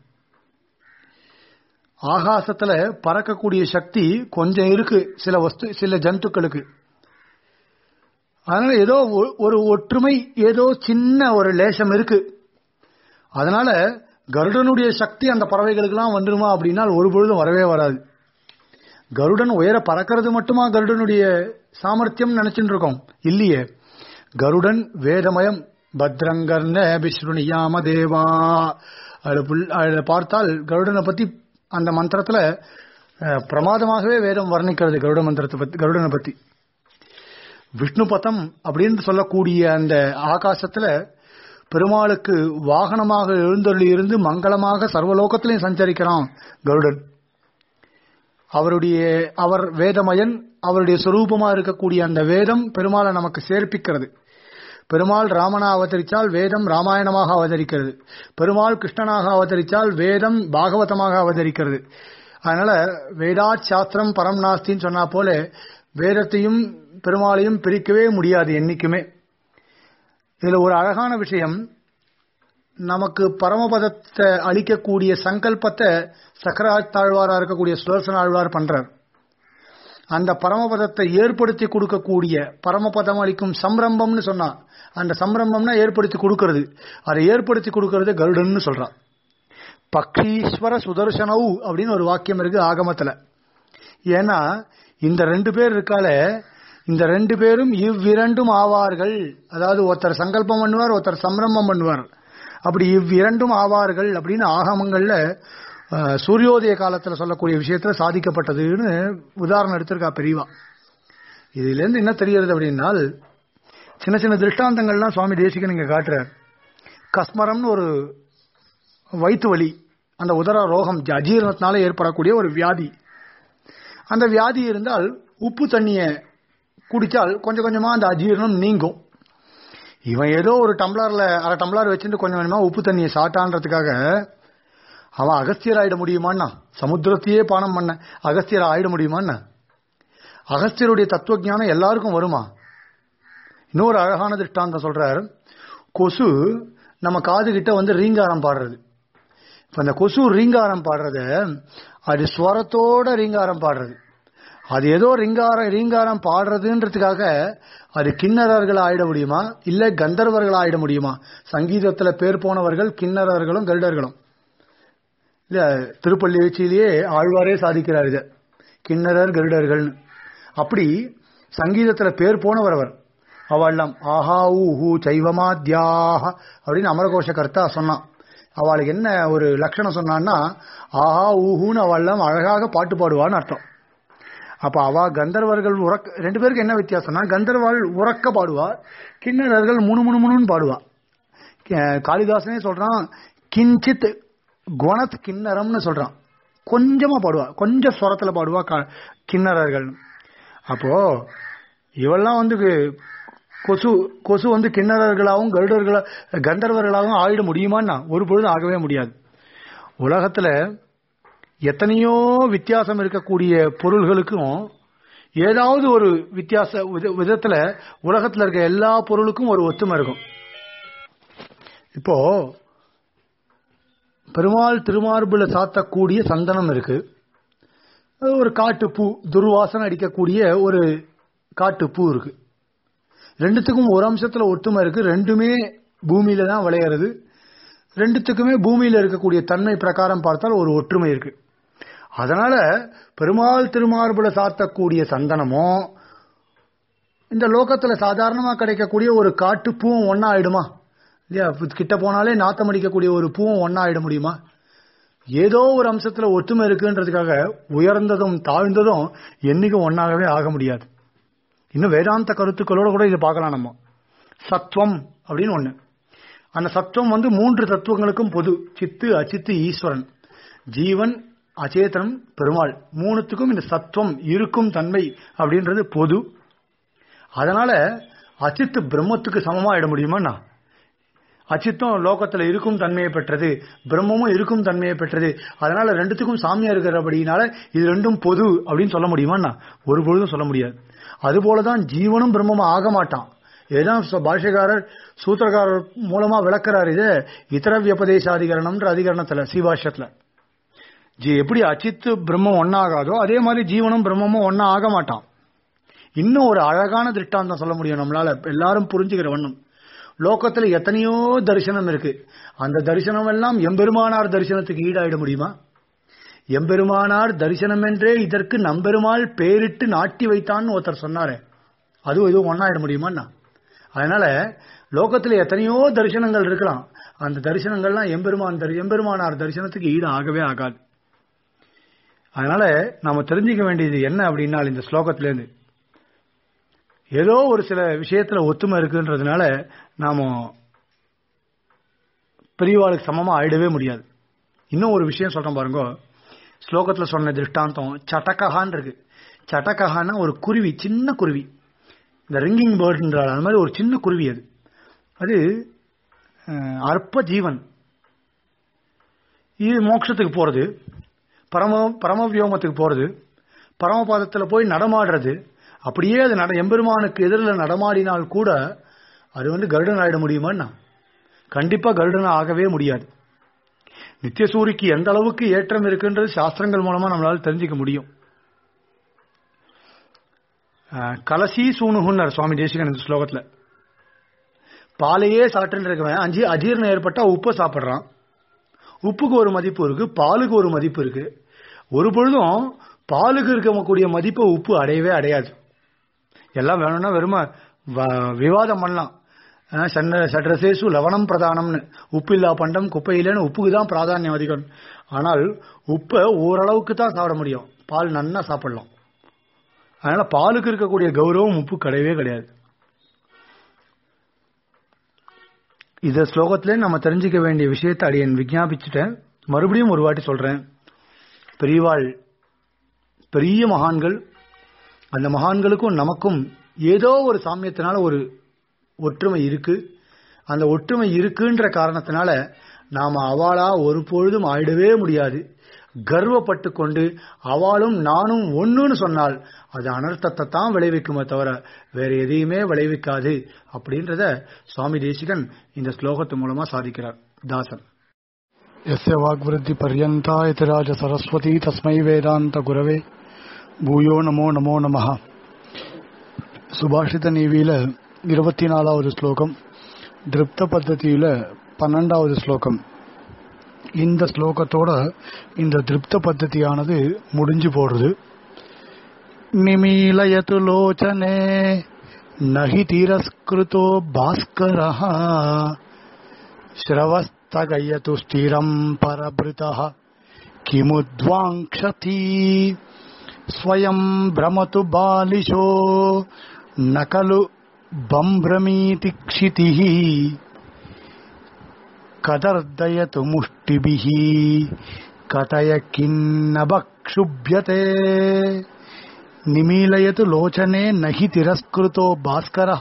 ஆகாசத்துல பறக்கக்கூடிய சக்தி கொஞ்சம் இருக்கு சில வஸ்து சில ஜந்துக்களுக்கு அதனால ஏதோ ஒரு ஒற்றுமை ஏதோ சின்ன ஒரு லேசம் இருக்கு அதனால கருடனுடைய சக்தி அந்த பறவைகளுக்கெல்லாம் வந்துருமா அப்படின்னா ஒரு பொழுதும் வரவே வராது கருடன் உயர பறக்கிறது மட்டுமா கருடனுடைய சாமர்த்தியம் நினைச்சுட்டு இருக்கோம் இல்லையே கருடன் வேதமயம் பத்ரங்கர்ண விஷ்ணுனியாம தேவா அதுல பார்த்தால் கருடனை பத்தி அந்த மந்திரத்துல பிரமாதமாகவே வேதம் வர்ணிக்கிறது கருட மந்திரத்தை பத்தி கருடனை பத்தி விஷ்ணு பதம் அப்படின்னு சொல்லக்கூடிய அந்த ஆகாசத்துல பெருமாளுக்கு வாகனமாக எழுந்தொள்ளி இருந்து மங்களமாக சர்வலோகத்திலையும் சஞ்சரிக்கிறான் கருடன் அவருடைய அவர் வேதமயன் அவருடைய சொரூபமா இருக்கக்கூடிய அந்த வேதம் பெருமாளை நமக்கு சேர்ப்பிக்கிறது பெருமாள் ராமனா அவதரித்தால் வேதம் ராமாயணமாக அவதரிக்கிறது பெருமாள் கிருஷ்ணனாக அவதரித்தால் வேதம் பாகவதமாக அவதரிக்கிறது அதனால வேதாத் சாஸ்திரம் பரம் நாஸ்தின்னு சொன்னா போல வேதத்தையும் பெருமாளையும் பிரிக்கவே முடியாது என்னைக்குமே இதுல ஒரு அழகான விஷயம் நமக்கு பரமபதத்தை அளிக்கக்கூடிய சங்கல்பத்தை சக்கராத்தாழ்வாரா இருக்கக்கூடிய சுதர்சன ஆழ்வார் பண்றார் அந்த பரமபதத்தை ஏற்படுத்தி கொடுக்கக்கூடிய பரமபதம் அளிக்கும் சம்ரம்பம்னு சொன்னா அந்த சம்ரம்பம்னா ஏற்படுத்தி கொடுக்கறது அதை ஏற்படுத்தி கொடுக்கறது கருடன்னு சொல்றான் பக்ஷீஸ்வர சுதர்சனவு அப்படின்னு ஒரு வாக்கியம் இருக்கு ஆகமத்துல ஏன்னா இந்த ரெண்டு பேர் இருக்கால இந்த ரெண்டு பேரும் இவ்விரண்டும் ஆவார்கள் அதாவது ஒருத்தர் சங்கல்பம் பண்ணுவார் ஒருத்தர் சம்ரம்பம் பண்ணுவார் அப்படி இவ்விரண்டும் ஆவார்கள் அப்படின்னு ஆகமங்கள்ல சூரியோதய காலத்துல சொல்லக்கூடிய விஷயத்துல சாதிக்கப்பட்டதுன்னு உதாரணம் எடுத்திருக்கா பெரியவா இதுல இருந்து என்ன தெரிகிறது அப்படின்னால் சின்ன சின்ன திருஷ்டாந்தங்கள்லாம் சுவாமி தேசிகன் இங்க காட்டுறார் கஸ்மரம்னு ஒரு வயிற்று வலி அந்த உதர ரோகம் அஜீரணத்தினால ஏற்படக்கூடிய ஒரு வியாதி அந்த வியாதி இருந்தால் உப்பு தண்ணியை குடித்தால் கொஞ்சம் கொஞ்சமா அந்த அஜீரணம் நீங்கும் இவன் ஏதோ ஒரு டம்ளர்ல அரை டம்ளர் வச்சுட்டு கொஞ்சம் கொஞ்சமா உப்பு தண்ணியை சாட்டான்றதுக்காக அவன் அகஸ்தியர் ஆயிட முடியுமான்னா சமுத்திரத்தையே பானம் பண்ண அகஸ்தியர் ஆயிட முடியுமான்னா அகஸ்தியருடைய தத்துவ ஞானம் எல்லாருக்கும் வருமா இன்னொரு அழகான திருஷ்டாந்தம் சொல்றார் கொசு நம்ம காது கிட்ட வந்து ரீங்காரம் பாடுறது இப்ப அந்த கொசு ரீங்காரம் பாடுறத அது ஸ்வரத்தோட ரீங்காரம் பாடுறது அது ஏதோ ரிங்காரம் ரீங்காரம் பாடுறதுன்றதுக்காக அது கிண்ணறர்கள் ஆயிட முடியுமா இல்ல கந்தர்வர்கள் ஆயிட முடியுமா சங்கீதத்துல பேர் போனவர்கள் கிண்ணறர்களும் கருடர்களும் இல்ல திருப்பள்ளி எழுச்சியிலேயே ஆழ்வாரே சாதிக்கிறார் இத கிண்ணறர் கருடர்கள் அப்படி சங்கீதத்துல பேர் போனவர் அவர் அவெல்லாம் ஆஹா ஊஹூ சைவமாத்யாக அப்படின்னு அமரகோஷ கர்த்தா சொன்னான் அவளுக்கு என்ன ஒரு லட்சணம் சொன்னான்னா ஆஹா ஊஹூன்னு அவெல்லாம் அழகாக பாட்டு பாடுவான்னு அர்த்தம் அப்ப அவ கந்தர்வர்கள் உறக்க ரெண்டு பேருக்கு என்ன வித்தியாசம்னா கந்தர்வாள் உறக்க பாடுவா கிண்ணறர்கள் முணு முணு முணுன்னு பாடுவா கே- காளிதாசனே சொல்றான் கிஞ்சித் குணத் கிண்ணறம்னு சொல்றான் கொஞ்சமா பாடுவா கொஞ்சம் ஸ்வரத்துல பாடுவா கா- கிண்ணறர்கள் அப்போ இவெல்லாம் வந்து கு- கொசு கொசு வந்து கிண்ணறர்களாகவும் கருடர்களா கந்தர்வர்களாகவும் ஆயிட முடியுமான்னா ஒரு பொழுது ஆகவே முடியாது உலகத்துல எத்தனையோ வித்தியாசம் இருக்கக்கூடிய பொருள்களுக்கும் ஏதாவது ஒரு வித்தியாச வித- விதத்துல உலகத்துல இருக்க எல்லா பொருளுக்கும் ஒரு ஒத்துமை இருக்கும் இப்போ பெருமாள் திருமார்புல சாத்தக்கூடிய சந்தனம் இருக்கு அது ஒரு காட்டுப்பூ துர்வாசனை அடிக்கக்கூடிய ஒரு காட்டுப்பூ இருக்கு ரெண்டுத்துக்கும் ஒரு அம்சத்துல ஒத்துமை இருக்கு ரெண்டுமே பூமியில தான் விளையிறது ரெண்டுத்துக்குமே பூமியில இருக்கக்கூடிய தன்மை பிரகாரம் பார்த்தால் ஒரு ஒற்றுமை இருக்கு அதனால பெருமாள் திருமார்புல சாத்தக்கூடிய சந்தனமும் இந்த லோகத்துல சாதாரணமா கிடைக்கக்கூடிய ஒரு காட்டு பூவும் ஒன்னா ஆயிடுமா இல்லையா கிட்ட போனாலே நாத்தம் அடிக்கக்கூடிய ஒரு பூவும் ஒன்னா ஆயிட முடியுமா ஏதோ ஒரு அம்சத்துல ஒற்றுமை இருக்குன்றதுக்காக உயர்ந்ததும் தாழ்ந்ததும் என்னைக்கும் ஒன்னாகவே ஆக முடியாது இன்னும் வேதாந்த கருத்துக்களோட கூட இதை பார்க்கலாம் நம்ம சத்துவம் அப்படின்னு ஒண்ணு அந்த சத்துவம் வந்து மூன்று தத்துவங்களுக்கும் பொது சித்து அச்சித்து ஈஸ்வரன் ஜீவன் அச்சேதனம் பெருமாள் மூணுத்துக்கும் இந்த சத்துவம் இருக்கும் தன்மை அப்படின்றது பொது அதனால அச்சித்து பிரம்மத்துக்கு சமமா இட முடியுமாண்ணா அச்சித்தம் லோகத்துல இருக்கும் தன்மையை பெற்றது பிரம்மமும் இருக்கும் தன்மையை பெற்றது அதனால ரெண்டுத்துக்கும் சாமியா இருக்கிறபடினால இது ரெண்டும் பொது அப்படின்னு சொல்ல முடியுமாண்ணா ஒரு பொழுதும் சொல்ல முடியாது அதுபோலதான் ஜீவனும் பிரம்மமும் ஆக மாட்டான் இதுதான் ச- பாஷ்யக்காரர் சூத்திரக்காரர் மூலமா விளக்குறாரு இது இதர வியபதேசாதிகரணம்ன்ற அதிகரணத்துல சீபாஷ்யத்துல ஜி எப்படி அச்சித்து பிரம்மம் ஒன்னாகாதோ அதே மாதிரி ஜீவனும் பிரம்மமும் ஒன்னா ஆக மாட்டான் இன்னும் ஒரு அழகான திருஷ்டாந்தம் சொல்ல முடியும் நம்மளால எல்லாரும் புரிஞ்சுக்கிற வண்ணம் லோகத்துல எத்தனையோ தரிசனம் இருக்கு அந்த தரிசனம் எல்லாம் எம்பெருமானார் தரிசனத்துக்கு ஈடாயிட முடியுமா எம்பெருமானார் தரிசனம் என்றே இதற்கு நம்பெருமாள் பேரிட்டு நாட்டி வைத்தான்னு ஒருத்தர் சொன்னாரே அதுவும் எதுவும் ஒன்னாயிட முடியுமாண்ணா அதனால லோகத்துல எத்தனையோ தரிசனங்கள் இருக்கலாம் அந்த தரிசனங்கள்லாம் எம்பெருமான் தரி- எம்பெருமானார் தரிசனத்துக்கு ஈடு ஆகவே ஆகாது அதனால நாம தெரிஞ்சுக்க வேண்டியது என்ன அப்படின்னா இந்த ஸ்லோகத்துல இருந்து ஏதோ ஒரு சில விஷயத்துல ஒத்துமை இருக்குன்றதுனால நாம பெரியவாளுக்கு சமமா ஆயிடவே முடியாது இன்னும் ஒரு விஷயம் சொல்றேன் பாருங்க ஸ்லோகத்துல சொன்ன திருஷ்டாந்தம் சட்டகஹான் இருக்கு சட்டகஹான்னா ஒரு குருவி சின்ன குருவி இந்த ரிங்கிங் பேர்ட்ன்றால் அந்த மாதிரி ஒரு சின்ன குருவி அது அது அஹ், அற்ப ஜீவன் இது மோட்சத்துக்கு போறது பரம பரமவியோமத்துக்கு போறது பரமபாதத்துல போய் நடமாடுறது அப்படியே அது நட எம்பெருமானுக்கு எதிரில் நடமாடினால் கூட அது வந்து கருடன் ஆயிட முடியுமான்னா கண்டிப்பா கருடன் ஆகவே முடியாது நித்தியசூரிக்கு எந்த அளவுக்கு ஏற்றம் இருக்குன்றது சாஸ்திரங்கள் மூலமா நம்மளால தெரிஞ்சுக்க முடியும் அஹ், கலசி சூணுகுன்னர் சுவாமி தேசிகன் இந்த ஸ்லோகத்துல பாலையே சாப்பிட்டு இருக்கவன் அஞ்சு அஜீரணம் ஏற்பட்டா உப்பை சாப்பிடுறான் உப்புக்கு ஒரு மதிப்பு இருக்கு பாலுக்கு ஒரு மதிப்பு இருக்கு ஒரு பொழுதும் பாலுக்கு இருக்கக்கூடிய மதிப்பை உப்பு அடையவே அடையாது எல்லாம் வேணும்னா வெறும வ- விவாதம் பண்ணலாம் அஹ் சன்ன சட்ரசேசு லவணம் பிரதானம்னு உப்பு இல்லா பண்டம் குப்பையிலேன்னு உப்புக்கு தான் பிராதானியம் அதிகம் ஆனால் உப்பை ஓரளவுக்கு தான் சாப்பிட முடியும் பால் நன்னா சாப்பிடலாம் அதனால பாலுக்கு இருக்கக்கூடிய கௌரவம் உப்பு கிடையவே கிடையாது இந்த ஸ்லோகத்திலே நம்ம தெரிஞ்சுக்க வேண்டிய விஷயத்தை அடியன் விஞ்ஞாபிச்சுட்டேன் மறுபடியும் ஒரு வாட்டி சொல்றேன் பெரியவாள் பெரிய மகான்கள் அந்த மகான்களுக்கும் நமக்கும் ஏதோ ஒரு சாமியத்தினால ஒரு ஒற்றுமை இருக்கு அந்த ஒற்றுமை இருக்குன்ற காரணத்தினால நாம அவளா ஒரு பொழுதும் ஆயிடவே முடியாது கர்வப்பட்டு கொண்டு அவளும் நானும் ஒண்ணுன்னு சொன்னால் அது அனர்த்தத்தை தான் விளைவிக்குமே தவிர வேற எதையுமே விளைவிக்காது அப்படின்றத சுவாமி தேசிகன் இந்த ஸ்லோகத்து மூலமா சாதிக்கிறார் தாசன் यस्य वाग्वृद्धिपर्यन्ता इति राज सरस्वती तस्मै वेदान्त गुरवे பூயோ நமோ நமோ நமஹ சுபாஷித நீவியில இருபத்தி நாலாவது ஸ்லோகம் திருப்த பத்ததியில பன்னெண்டாவது ஸ்லோகம் இந்த ஸ்லோகத்தோட இந்த திருப்த பத்ததியானது முடிஞ்சு போடுறது நிமீலயது லோச்சனே நகி திரஸ்கிருதோ பாஸ்கரः श्रवस्तगयतु स्थिरम् परभृतः किमुद्वाङ्क्षति स्वयम् भ्रमतु बालिशो न खलु बम्भ्रमीति क्षितिः कदर्दयतु मुष्टिभिः कथय किन्न भक्षुभ्यते निमीलयतु लोचने न हि तिरस्कृतो भास्करः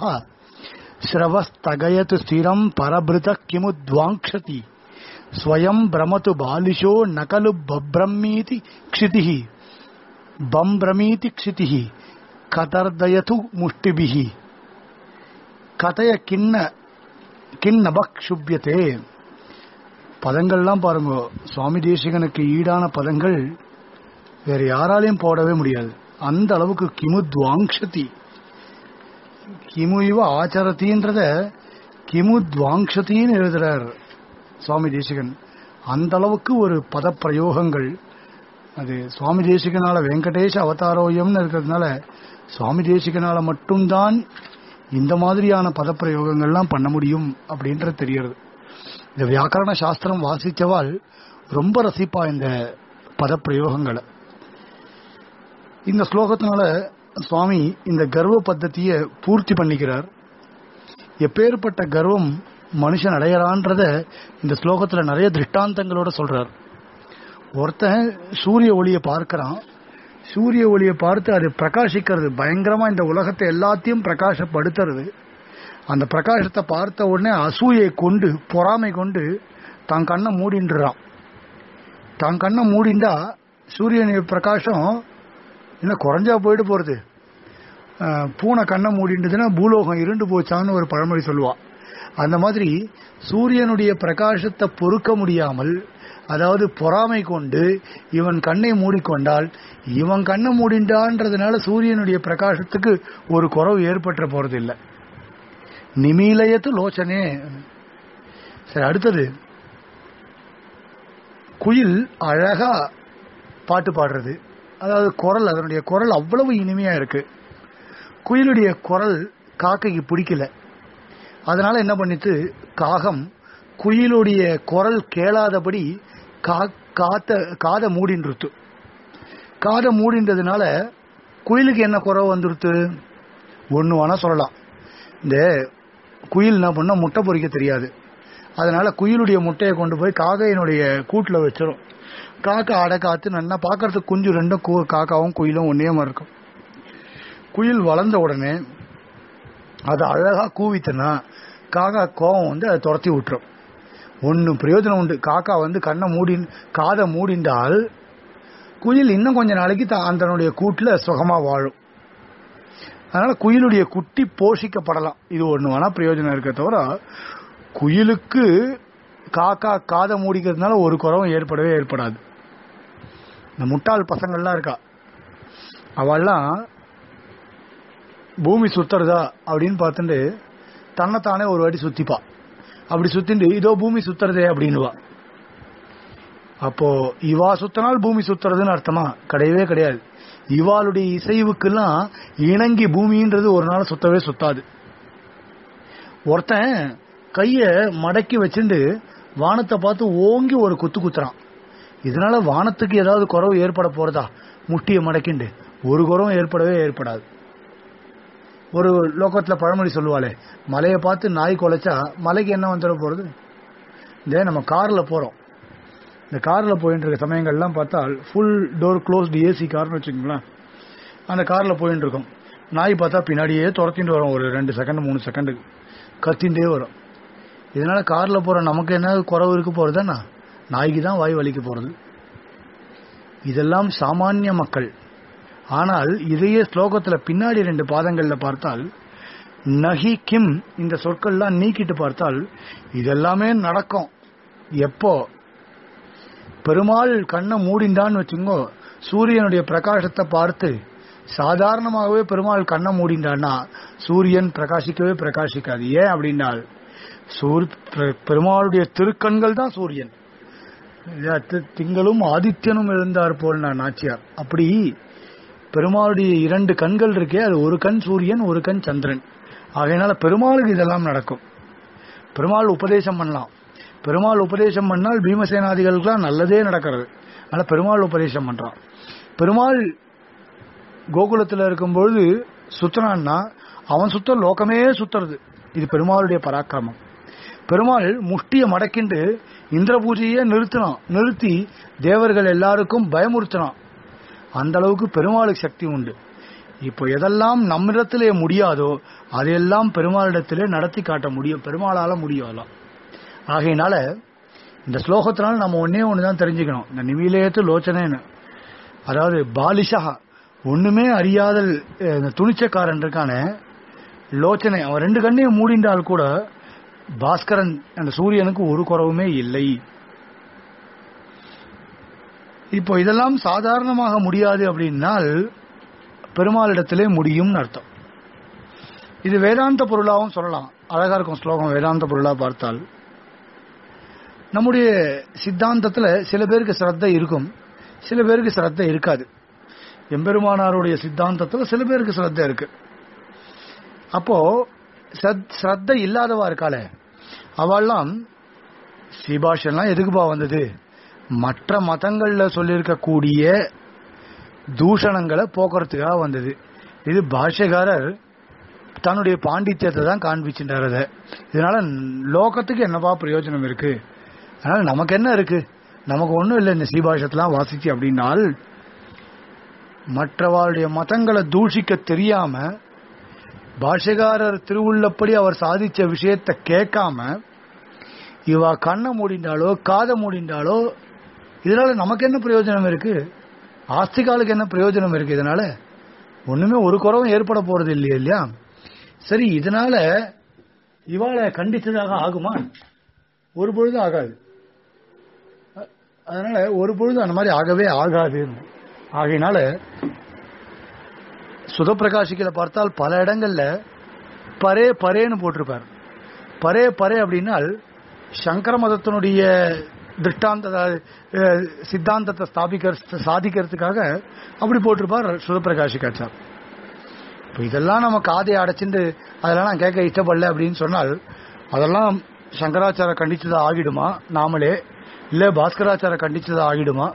श्रवस्तगयतु स्थिरम् परभृतः किमुद्वाङ्क्षति स्वयम् भ्रमतु बालिशो न खलु बभ्रमीति क्षितिः बम्भ्रमीति क्षितिः कतर्दयतु मुष्टिभिः கதைய கிண்ண கிண்ணபக் சுபியத்தே பதங்கள்லாம் பாருங்க சுவாமி தேசிகனுக்கு ஈடான பதங்கள் வேற யாராலையும் போடவே முடியாது அந்த அளவுக்கு கிமுத்வாங்ஷதி கிமு இவ ஆச்சரத்தின்றத கிமுத்வாங்ஷத்தின்னு எழுதுறார் சுவாமி தேசிகன் அந்த அளவுக்கு ஒரு பதப்பிரயோகங்கள் அது சுவாமி தேசிகனால வெங்கடேஷ அவதாரோயம்னு இருக்கிறதுனால சுவாமி தேசிகனால மட்டும்தான் இந்த மாதிரியான பதப்பிரயோகங்கள்லாம் பண்ண முடியும் அப்படின்றது தெரியறது இந்த வியாக்கரண சாஸ்திரம் வாசிச்சவாள் ரொம்ப ரசிப்பா இந்த பதப்பிரயோகங்களை இந்த ஸ்லோகத்தினால சுவாமி இந்த கர்வ பத்தத்திய பூர்த்தி பண்ணிக்கிறார் எப்பேற்பட்ட கர்வம் மனுஷன் அடையறான்றத இந்த ஸ்லோகத்துல நிறைய திருஷ்டாந்தங்களோட சொல்றார் ஒருத்தன் சூரிய ஒளியை பார்க்கறான் சூரிய ஒளியை பார்த்து அது பிரகாசிக்கிறது பயங்கரமா இந்த உலகத்தை எல்லாத்தையும் பிரகாசப்படுத்துறது அந்த பிரகாசத்தை பார்த்த உடனே அசூயை கொண்டு பொறாமை கொண்டு தான் கண்ணை மூடின்றான் தான் கண்ணை மூடிண்டா சூரியன் பிரகாசம் என்ன குறைஞ்சா போயிட்டு போறது அஹ், பூனை கண்ணை மூடின்றதுன்னா பூலோகம் இருண்டு போச்சான்னு ஒரு பழமொழி சொல்லுவா அந்த மாதிரி சூரியனுடைய பிரகாசத்தை பொறுக்க முடியாமல் அதாவது பொறாமை கொண்டு இவன் கண்ணை மூடிக்கொண்டால் இவன் கண்ணை மூடிண்டான்றதுனால சூரியனுடைய பிரகாசத்துக்கு ஒரு குறவு ஏற்பட்ட போறது இல்லை நிமீலயத்து லோச்சனே சரி அடுத்தது குயில் அழகா பாட்டு பாடுறது அதாவது குரல் அதனுடைய குரல் அவ்வளவு இனிமையா இருக்கு குயிலுடைய குரல் காக்கைக்கு பிடிக்கல அதனால என்ன பண்ணிட்டு காகம் குயிலுடைய குரல் கேளாதபடி கா- காத்த காதை மூடின்றுத்து காதை மூடின்றதுனால குயிலுக்கு என்ன குறவு வந்துருத்து ஒன்று வேணா சொல்லலாம் இந்த குயில் என்ன பண்ணா முட்டை பொறிக்க தெரியாது அதனால குயிலுடைய முட்டையை கொண்டு போய் காக்கையினுடைய கூட்டில் வச்சிரும் காக்கா அடை காத்து நல்லா பார்க்கறதுக்கு குஞ்சு ரெண்டும் கு- காக்காவும் குயிலும் ஒன்னே மாதிரி இருக்கும் குயில் வளர்ந்த உடனே அது அழகா கூவித்தனா காக்கா கோவம் வந்து அதை துரத்தி விட்டுரும் ஒன்று பிரயோஜனம் உண்டு காக்கா வந்து கண்ணை மூடி காதை மூடிண்டால் குயில் இன்னும் கொஞ்ச நாளைக்கு தான் தன்னுடைய கூட்டில் சுகமா வாழும் அதனால குயிலுடைய குட்டி போஷிக்கப்படலாம் இது ஒன்று வேணா பிரயோஜனம் இருக்க தவிர குயிலுக்கு காக்கா காதை மூடிக்கிறதுனால ஒரு குறவும் ஏற்படவே ஏற்படாது இந்த முட்டாள் பசங்கள்லாம் இருக்கா அவள்லாம் பூமி சுத்துறதா அப்படின்னு பார்த்துட்டு தன்னைத்தானே ஒரு வாட்டி சுத்திப்பா அப்படி சுத்திண்டு இதோ பூமி சுத்துறதே அப்படின்னுவா அப்போ இவா சுத்தினால் பூமி சுத்துறதுன்னு அர்த்தமா கிடையவே கிடையாது இவாளுடைய இசைவுக்கெல்லாம் இணங்கி பூமின்றது ஒரு நாள் சுத்தவே சுத்தாது ஒருத்தன் கைய மடக்கி வச்சுண்டு வானத்தை பார்த்து ஓங்கி ஒரு குத்து குத்துறான் இதனால வானத்துக்கு ஏதாவது குறவு ஏற்பட போறதா முட்டியை மடக்கிண்டு ஒரு குறவும் ஏற்படவே ஏற்படாது ஒரு லோகத்துல பழமொழி சொல்லுவாளே மலையை பார்த்து நாய் குலைச்சா மலைக்கு என்ன வந்துட போறது இதே நம்ம கார்ல போறோம் இந்த கார்ல போயிட்டு இருக்க சமயங்கள்லாம் பார்த்தால் ஃபுல் டோர் க்ளோஸ்டு ஏசி கார்னு வச்சுக்கோங்களேன் அந்த கார்ல போயிட்டு இருக்கோம் நாய் பார்த்தா பின்னாடியே துரத்திட்டு வரும் ஒரு ரெண்டு செகண்ட் மூணு செகண்டுக்கு கத்திண்டே வரும் இதனால கார்ல போற நமக்கு என்ன குறவு இருக்க போறதுன்னா நாய்க்கு தான் வாய் வலிக்க போறது இதெல்லாம் சாமானிய மக்கள் ஆனால் இதையே ஸ்லோகத்துல பின்னாடி ரெண்டு பாதங்கள்ல பார்த்தால் நகி கிம் இந்த சொற்கள்லாம் நீக்கிட்டு பார்த்தால் இதெல்லாமே நடக்கும் எப்போ பெருமாள் கண்ணை மூடிண்டான்னு வச்சுங்கோ சூரியனுடைய பிரகாசத்தை பார்த்து சாதாரணமாகவே பெருமாள் கண்ணை மூடிண்டான்னா சூரியன் பிரகாசிக்கவே பிரகாசிக்காது ஏன் அப்படின்னால் சூர் பெ- பெருமாளுடைய திருக்கண்கள் தான் சூரியன் இது தி- திங்களும் ஆதித்யனும் எழுந்தார் போல் நான் நாச்சியார் அப்படி பெருமாளுடைய இரண்டு கண்கள் இருக்கே அது ஒரு கண் சூரியன் ஒரு கண் சந்திரன் ஆகையினால பெருமாளுக்கு இதெல்லாம் நடக்கும் பெருமாள் உபதேசம் பண்ணலாம் பெருமாள் உபதேசம் பண்ணால் பீமசேனாதிகளுக்கெல்லாம் நல்லதே நடக்கிறது அதனால பெருமாள் உபதேசம் பண்றான் பெருமாள் கோகுலத்தில் இருக்கும்பொழுது சுத்தினான்னா அவன் சுத்த லோகமே சுத்துறது இது பெருமாளுடைய பராக்கிரமம் பெருமாள் முஷ்டிய மடக்கிண்டு இந்திர பூஜையே நிறுத்தினான் நிறுத்தி தேவர்கள் எல்லாருக்கும் பயமுறுத்தினான் அந்த அளவுக்கு பெருமாளுக்கு சக்தி உண்டு இப்போ எதெல்லாம் நம்மிடத்திலே முடியாதோ அதையெல்லாம் பெருமாளிடத்திலே நடத்தி காட்ட முடியும் பெருமாளால முடியும் அதெல்லாம் ஆகையினால இந்த ஸ்லோகத்தினால நம்ம ஒன்னே ஒண்ணுதான் தெரிஞ்சுக்கணும் இந்த நிவிலேத்து லோச்சனேன்னு அதாவது பாலிஷா ஒண்ணுமே அறியாத அஹ், இந்த துணிச்சக்காரன் இருக்கானே லோச்சனை அவன் ரெண்டு கண்ணையும் மூடிண்டால் கூட பாஸ்கரன் அந்த சூரியனுக்கு ஒரு குறவுமே இல்லை இப்போ இதெல்லாம் சாதாரணமாக முடியாது அப்படின்னால் பெருமாளிடத்திலே முடியும்னு அர்த்தம் இது வேதாந்த பொருளாகவும் சொல்லலாம் அழகா இருக்கும் ஸ்லோகம் வேதாந்த பொருளா பார்த்தால் நம்முடைய சித்தாந்தத்துல சில பேருக்கு சிரத்தை இருக்கும் சில பேருக்கு சிரத்தை இருக்காது எம்பெருமானாருடைய சித்தாந்தத்துல சில பேருக்கு சிரத்தை இருக்கு அப்போ சத்- சிரத்தை இல்லாதவா இருக்காளே அவெல்லாம் ஸ்ரீபாஷன்லாம் எதுக்குப்பா வந்தது மற்ற மதங்கள்ல சொல்லியிருக்கக்கூடிய தூஷணங்களை போக்குறதுக்காக வந்தது இது பாஷ்யக்காரர் தன்னுடைய பாண்டித்யத்தை தான் காண்பிச்சுட்டார் அதை இதனால லோகத்துக்கு என்னப்பா பிரயோஜனம் இருக்கு அதனால நமக்கு என்ன இருக்கு நமக்கு ஒண்ணும் இல்லை இந்த ஸ்ரீபாஷத்தெல்லாம் வாசிச்சு அப்படின்னால் மற்றவாளுடைய மதங்களை தூஷிக்க தெரியாம பாஷ்யக்காரர் திருவுள்ளப்படி அவர் சாதிச்ச விஷயத்தை கேட்காம இவ கண்ணை மூடிண்டாலோ காதை மூடிண்டாலோ இதனால நமக்கு என்ன பிரயோஜனம் இருக்கு ஆஸ்திகாலுக்கு என்ன பிரயோஜனம் இருக்கு இதனால ஒண்ணுமே ஒரு குறவும் ஏற்பட போறது இல்லையா இல்லையா சரி இதனால இவாளை கண்டித்ததாக ஆகுமா ஒரு பொழுதும் ஆகாது அ- அதனால ஒரு பொழுதும் அந்த மாதிரி ஆகவே ஆகாது ஆகையினால சுதப்பிரகாசிகளை பார்த்தால் பல இடங்கள்ல பரே பரேன்னு போட்டிருப்பார் பரே பரே அப்படின்னால் சங்கர மதத்தினுடைய திருஷ்டாந்த அஹ், சித்தாந்தத்தை ஸ்தாபிக்க சாதிக்கிறதுக்காக அப்படி போட்டிருப்பார் சுதப்பிரகாஷிகாச்சார் இப்போ இதெல்லாம் நம்ம காதை அடைச்சிட்டு அதெல்லாம் நான் கேட்க இஷ்டப்படல அப்படின்னு சொன்னால் அதெல்லாம் சங்கராச்சார கண்டிச்சதா ஆகிடுமா நாமளே இல்ல பாஸ்கராச்சார கண்டிச்சதா ஆகிடுமா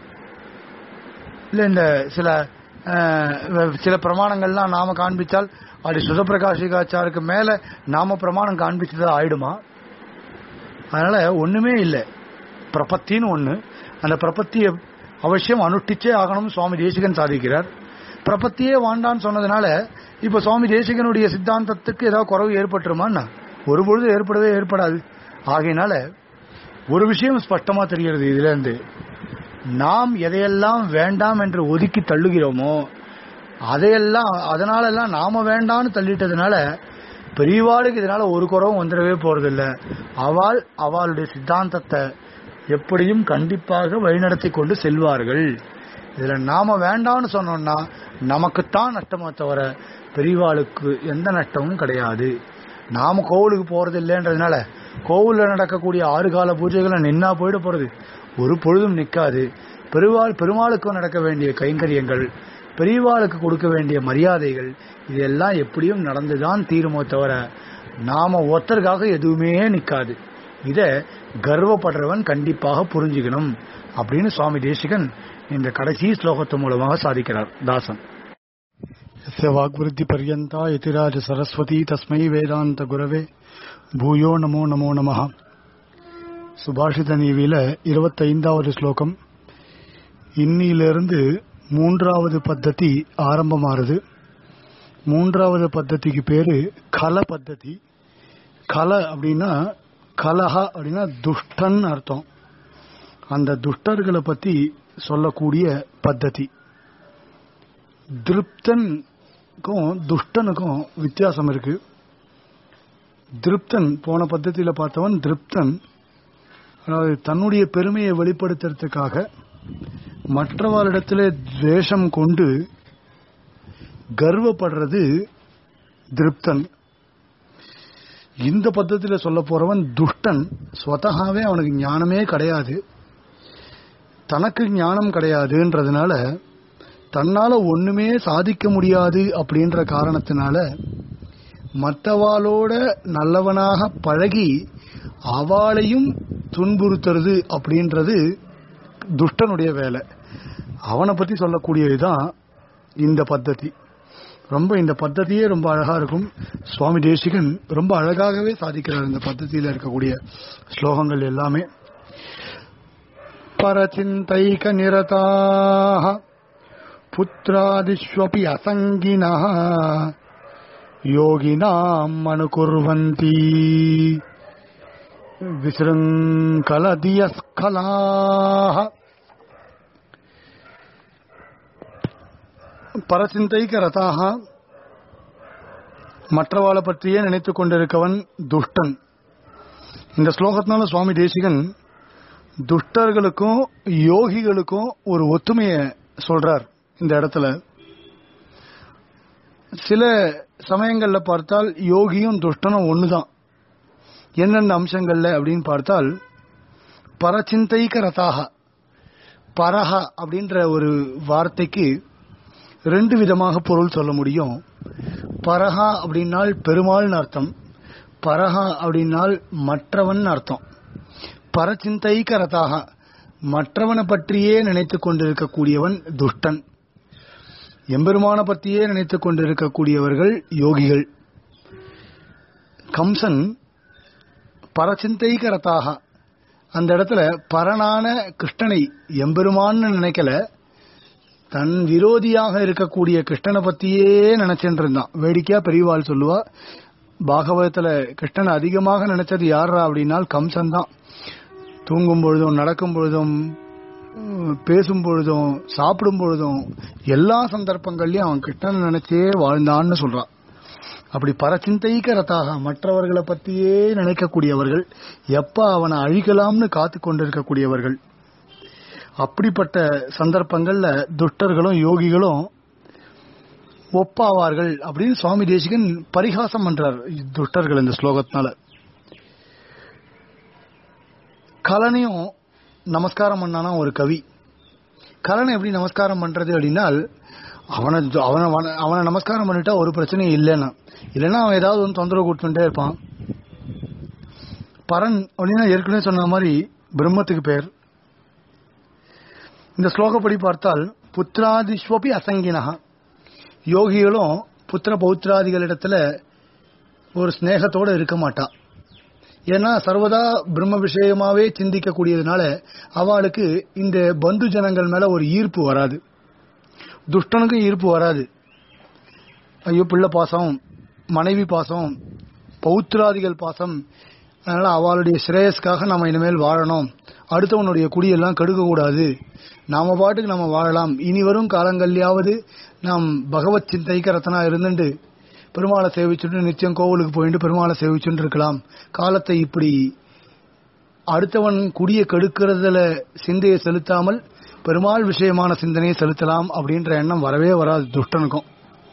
இல்ல இந்த சில அஹ், சில பிரமாணங்கள்லாம் நாம காண்பிச்சால் அப்படி சுதப்பிரகாஷிகாச்சாருக்கு மேல நாம பிரமாணம் காண்பிச்சதா ஆயிடுமா அதனால ஒண்ணுமே இல்லை பிரபத்தின்னு ஒண்ணு அந்த பிரபத்தியை அவசியம் அனுஷ்டிச்சே ஆகணும் சுவாமி தேசிகன் சாதிக்கிறார் பிரபத்தியே வாண்டான்னு சொன்னதுனால இப்ப சுவாமி தேசிகனுடைய சித்தாந்தத்துக்கு ஏதாவது குறவு ஏற்பட்டுருமான்னா ஒரு பொழுது ஏற்படவே ஏற்படாது ஆகையினால ஒரு விஷயம் ஸ்பஷ்டமா தெரிகிறது இதுல இருந்து நாம் எதையெல்லாம் வேண்டாம் என்று ஒதுக்கி தள்ளுகிறோமோ அதையெல்லாம் அதனால எல்லாம் நாம வேண்டாம்னு தள்ளிட்டதுனால பெரியவாளுக்கு இதனால ஒரு குறவும் வந்துடவே போறதில்ல அவள் அவளுடைய சித்தாந்தத்தை எப்படியும் கண்டிப்பாக வழிநடத்தி கொண்டு செல்வார்கள் இதுல நாம வேண்டாம்னு சொன்னோம்னா நமக்குத்தான் நஷ்டமா தவிர பெரியவாளுக்கு எந்த நஷ்டமும் கிடையாது நாம கோவிலுக்கு போறது இல்லைன்றதுனால கோவில்ல நடக்கக்கூடிய ஆறு கால பூஜைகளை நின்னா போயிட போறது ஒரு பொழுதும் நிக்காது பெருவாள் பெருமாளுக்கு நடக்க வேண்டிய கைங்கரியங்கள் பெரியவாளுக்கு கொடுக்க வேண்டிய மரியாதைகள் இதெல்லாம் எப்படியும் நடந்துதான் தீருமோ தவிர நாம ஒருத்தருக்காக எதுவுமே நிக்காது இத கர்வப்படுறவன் கண்டிப்பாக புரிஞ்சுக்கணும் அப்படின்னு சுவாமி தேசிகன் இந்த கடைசி ஸ்லோகத்து மூலமாக சாதிக்கிறார் தாசன் यस्य वाग्वृद्धिपर्यन्ता यतिराज सरस्वती तस्मै வேதாந்த பூயோ நமோ நமோ நமः சுபாஷித நீவில இருபத்தைந்தாவது ஸ்லோகம் இன்னிலிருந்து மூன்றாவது பத்ததி ஆரம்பமாறுது மூன்றாவது பத்ததிக்கு பேரு கல பத்ததி கல அப்படின்னா கலஹ அப்படின்னா துஷ்டன் அர்த்தம் அந்த துஷ்டர்களை பத்தி சொல்லக்கூடிய பத்ததி திருப்தனுக்கும் துஷ்டனுக்கும் வித்தியாசம் இருக்கு திருப்தன் போன பத்தத்தில பார்த்தவன் திருப்தன் அதாவது தன்னுடைய பெருமையை வெளிப்படுத்துறதுக்காக மற்றவரிடத்திலே துவேஷம் கொண்டு கர்வப்படுறது திருப்தன் இந்த பத்தத்தில சொல்ல போறவன் துஷ்டன் ஸ்வதகாவே அவனுக்கு ஞானமே கிடையாது தனக்கு ஞானம் கிடையாதுன்றதுனால தன்னால ஒண்ணுமே சாதிக்க முடியாது அப்படின்ற காரணத்தினால மற்றவாளோட நல்லவனாக பழகி அவளையும் துன்புறுத்துறது அப்படின்றது துஷ்டனுடைய வேலை அவனை பத்தி சொல்லக்கூடியதுதான் இந்த பத்ததி ரொம்ப இந்த பத்ததியே ரொம்ப அழகா இருக்கும் சுவாமி தேசிகன் ரொம்ப அழகாகவே சாதிக்கிறார் இந்த பத்ததியில இருக்கக்கூடிய ஸ்லோகங்கள் எல்லாமே பரச்சிந்தைக நிரதாக புத்திராதிஷ்வபி அசங்கினः யோகினாம் அனுகுர்வந்தி விசிருங்கலதியஸ்கலாः பரசிந்தைக்க ரதாக மற்றவாளை பற்றியே நினைத்துக் கொண்டிருக்கவன் துஷ்டன் இந்த ஸ்லோகத்தினால சுவாமி தேசிகன் துஷ்டர்களுக்கும் யோகிகளுக்கும் ஒரு ஒத்துமையை சொல்றார் இந்த இடத்துல சில சமயங்கள்ல பார்த்தால் யோகியும் துஷ்டனும் ஒண்ணுதான் என்னென்ன அம்சங்கள்ல அப்படின்னு பார்த்தால் பரச்சிந்தைக்க ரதாக பரஹ அப்படின்ற ஒரு வார்த்தைக்கு ரெண்டு விதமாக பொருள் சொல்ல முடியும் பரஹா அப்படின்னால் பெருமாள்னு அர்த்தம் பரஹா அப்படின்னால் மற்றவன் அர்த்தம் பரச்சிந்தைக்க ரதாக மற்றவனை பற்றியே நினைத்துக் கொண்டிருக்கக்கூடியவன் துஷ்டன் எம்பெருமான பற்றியே நினைத்துக் கொண்டிருக்கக்கூடியவர்கள் யோகிகள் கம்சன் பரச்சிந்தைக்க ரதாக அந்த இடத்துல பரனான கிருஷ்ணனை எம்பெருமான்னு நினைக்கல தன் விரோதியாக இருக்கக்கூடிய கிருஷ்ணனை பத்தியே நினைச்சுட்டு இருந்தான் வேடிக்கையா பெரியவாள் சொல்லுவா பாகவதத்துல கிருஷ்ணனை அதிகமாக நினைச்சது யாரா அப்படின்னால் கம்சன் தான் தூங்கும் பொழுதும் நடக்கும் பொழுதும் பேசும் பொழுதும் சாப்பிடும் பொழுதும் எல்லா சந்தர்ப்பங்கள்லயும் அவன் கிருஷ்ணனை நினைச்சே வாழ்ந்தான்னு சொல்றான் அப்படி பரச்சிந்தைக்க ரத்தாக மற்றவர்களை பத்தியே நினைக்கக்கூடியவர்கள் எப்ப அவனை அழிக்கலாம்னு காத்து கொண்டிருக்கக்கூடியவர்கள் அப்படிப்பட்ட சந்தர்ப்பங்கள்ல துஷ்டர்களும் யோகிகளும் ஒப்பாவார்கள் அப்படின்னு சுவாமி தேசிகன் பரிகாசம் பண்றார் துஷ்டர்கள் இந்த ஸ்லோகத்தினால கலனையும் நமஸ்காரம் பண்ணானா ஒரு கவி கலனை எப்படி நமஸ்காரம் பண்றது அப்படின்னால் அவனை அவனை அவனை நமஸ்காரம் பண்ணிட்டா ஒரு பிரச்சனையும் இல்லைன்னா இல்லைன்னா அவன் ஏதாவது ஒன்று தொந்தரவு கொடுத்துட்டே இருப்பான் பரன் அப்படின்னா ஏற்கனவே சொன்ன மாதிரி பிரம்மத்துக்கு பேர் இந்த ஸ்லோகப்படி பார்த்தால் புத்திராதிஸ்வபி அசங்கினகா யோகிகளும் புத்திர பௌத்திராதிகளிடத்துல ஒரு ஸ்னேகத்தோட இருக்க மாட்டா ஏன்னா சர்வதா பிரம்ம விஷயமாவே சிந்திக்கக்கூடியதுனால அவளுக்கு இந்த பந்து ஜனங்கள் மேல ஒரு ஈர்ப்பு வராது துஷ்டனுக்கும் ஈர்ப்பு வராது ஐயோ பிள்ளை பாசம் மனைவி பாசம் பௌத்திராதிகள் பாசம் அதனால அவளுடைய சிரேயஸ்க்காக நம்ம இனிமேல் வாழணும் அடுத்தவனுடைய குடியெல்லாம் கெடுக்க கூடாது நாம பாட்டுக்கு நம்ம வாழலாம் இனி வரும் காலங்கள்லயாவது நாம் பகவத் சிந்தைக்கரத்தனா இருந்துட்டு பெருமாளை சேவிச்சுட்டு நிச்சயம் கோவிலுக்கு போயிட்டு பெருமாளை சேவிச்சுட்டு இருக்கலாம் காலத்தை இப்படி அடுத்தவன் குடிய கெடுக்கிறதுல சிந்தையை செலுத்தாமல் பெருமாள் விஷயமான சிந்தனையை செலுத்தலாம் அப்படின்ற எண்ணம் வரவே வராது துஷ்டனுக்கும்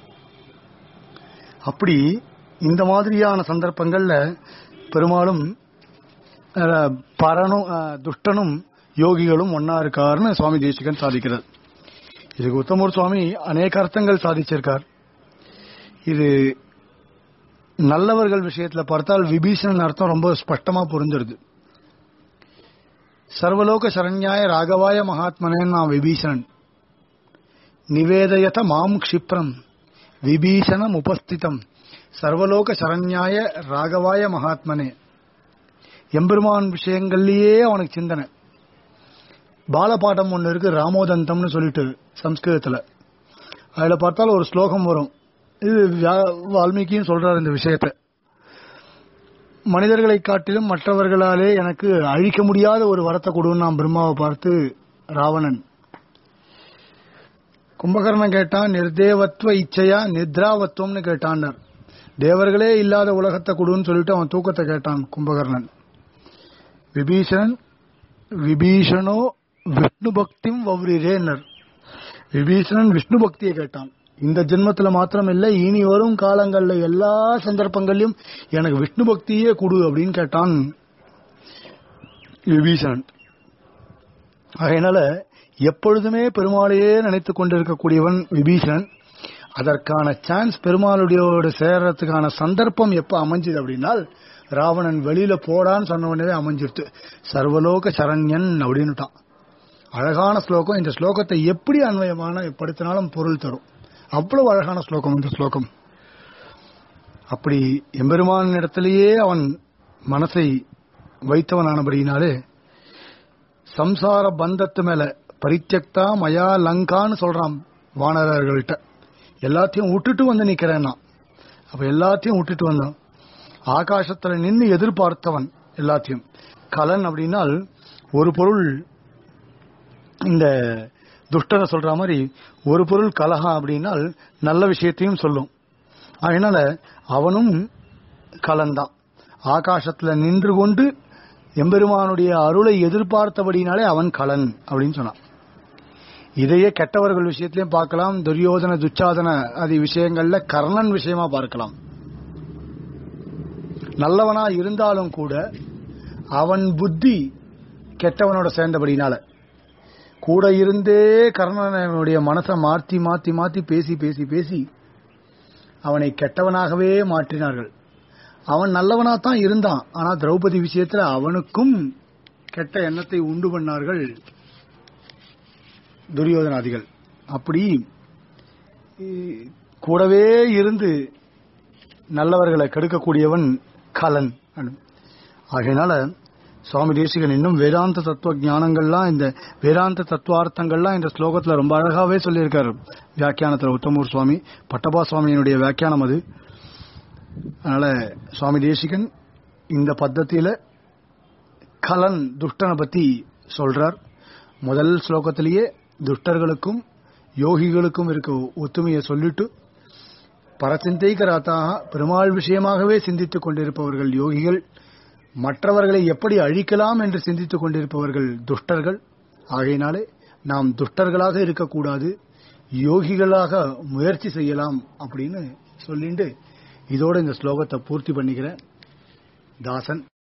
அப்படி இந்த மாதிரியான சந்தர்ப்பங்கள்ல பெருமாளும் பரனும் துஷ்டனும் யோகிகளும் ஒன்னா இருக்காருன்னு சுவாமி தேசிகன் சாதிக்கிறார் இதுக்கு உத்தமூர் சுவாமி அநேக அர்த்தங்கள் சாதிச்சிருக்கார் இது நல்லவர்கள் விஷயத்துல பார்த்தால் விபீஷணன் அர்த்தம் ரொம்ப ஸ்பஷ்டமா புரிஞ்சிருது சர்வலோக சரண்யாய ராகவாய மகாத்மனேன் நான் விபீஷணன் நிவேதயத மாம் க்ஷிப்ரம் விபீஷணம் உபஸ்திதம் சர்வலோக சரண்யாய ராகவாய மகாத்மனே எம்பெருமான் விஷயங்கள்லயே அவனுக்கு சிந்தனை பாலபாட்டம் ஒன்று இருக்கு ராமோதந்தம்னு சொல்லிட்டு சம்ஸ்கிருதத்துல அதுல பார்த்தால் ஒரு ஸ்லோகம் வரும் இது வியா- வால்மீகியும் சொல்றார் இந்த விஷயத்தை மனிதர்களை காட்டிலும் மற்றவர்களாலே எனக்கு அழிக்க முடியாத ஒரு வரத்தை கொடுன்னு நான் பிரம்மாவை பார்த்து ராவணன் கும்பகர்ணன் கேட்டான் நிர்தேவத்வ இச்சையா நித்ராவத்வம்னு கேட்டான்னார் தேவர்களே இல்லாத உலகத்தை கொடுன்னு சொல்லிட்டு அவன் தூக்கத்தை கேட்டான் கும்பகர்ணன் விபீஷணன் விபீஷணோ விஷ்ணு பக்திம் வவ்ரிரேன்னர் விபீஷணன் விஷ்ணு பக்தியை கேட்டான் இந்த ஜென்மத்துல மாத்திரம் இல்ல இனி வரும் காலங்கள்ல எல்லா சந்தர்ப்பங்கள்லயும் எனக்கு விஷ்ணு பக்தியே கொடு அப்படின்னு கேட்டான் விபீஷணன் அதனால எப்பொழுதுமே பெருமாளையே நினைத்துக் கொண்டிருக்கக்கூடியவன் விபீஷணன் அதற்கான சான்ஸ் பெருமாளுடையோட சேர்றதுக்கான சந்தர்ப்பம் எப்ப அமைஞ்சது அப்படின்னால் ராவணன் வெளியில போடான்னு சொன்ன உடனே அமைஞ்சிருத்து சர்வலோக சரண்யன் அப்படின்னுட்டான் அழகான ஸ்லோகம் இந்த ஸ்லோகத்தை எப்படி அன்வயமான படுத்தினாலும் பொருள் தரும் அவ்வளவு அழகான ஸ்லோகம் இந்த ஸ்லோகம் அப்படி எம்பெருமான் இடத்திலேயே அவன் மனசை வைத்தவனானபடியினாலே சம்சார பந்தத்து மேல பரித்தியக்தா மயா லங்கான்னு சொல்றான் வானரர்கள்ட்ட எல்லாத்தையும் விட்டுட்டு வந்து நிக்கிறேன் நான் அப்ப எல்லாத்தையும் விட்டுட்டு வந்தான் ஆகாசத்துல நின்று எதிர்பார்த்தவன் எல்லாத்தையும் கலன் அப்படின்னால் ஒரு பொருள் இந்த துஷ்டனை சொல்ற மாதிரி ஒரு பொருள் கலகம் அப்படின்னால் நல்ல விஷயத்தையும் சொல்லும் அதனால அவனும் கலந்தான் ஆகாசத்துல நின்று கொண்டு எம்பெருமானுடைய அருளை எதிர்பார்த்தபடினாலே அவன் கலன் அப்படின்னு சொன்னான் இதையே கெட்டவர்கள் விஷயத்திலையும் பார்க்கலாம் துரியோதன துச்சாதன ஆதி விஷயங்கள்ல கர்ணன் விஷயமா பார்க்கலாம் நல்லவனா இருந்தாலும் கூட அவன் புத்தி கெட்டவனோட சேர்ந்தபடினால கூட இருந்தே கர்ணனுடைய மனசை மாத்தி மாத்தி மாத்தி பேசி பேசி பேசி அவனை கெட்டவனாகவே மாற்றினார்கள் அவன் நல்லவனா தான் இருந்தான் ஆனா திரௌபதி விஷயத்துல அவனுக்கும் கெட்ட எண்ணத்தை உண்டு பண்ணார்கள் துரியோதனாதிகள் அப்படி இ- கூடவே இருந்து நல்லவர்களை கெடுக்கக்கூடியவன் கலன் ஆகையினால சுவாமி தேசிகன் இன்னும் வேதாந்த தத்துவ ஞானங்கள்லாம் இந்த வேதாந்த தத்துவார்த்தங்கள்லாம் இந்த ஸ்லோகத்துல ரொம்ப அழகாவே சொல்லியிருக்காரு வியாக்கியானத்துல உத்தமூர் சுவாமி பட்டபா சுவாமியினுடைய வியாக்கியானம் அது அதனால சுவாமி தேசிகன் இந்த பத்தத்தில கலன் துஷ்டனை பத்தி சொல்றார் முதல் ஸ்லோகத்திலேயே துஷ்டர்களுக்கும் யோகிகளுக்கும் இருக்க ஒத்துமையை சொல்லிட்டு பரசிந்தைகராத்தாக பெருமாள் விஷயமாகவே சிந்தித்துக் கொண்டிருப்பவர்கள் யோகிகள் மற்றவர்களை எப்படி அழிக்கலாம் என்று சிந்தித்துக் கொண்டிருப்பவர்கள் துஷ்டர்கள் ஆகையினாலே நாம் துஷ்டர்களாக இருக்கக்கூடாது யோகிகளாக முயற்சி செய்யலாம் அப்படின்னு சொல்லிட்டு இதோட இந்த ஸ்லோகத்தை பூர்த்தி பண்ணிக்கிறேன் தாசன்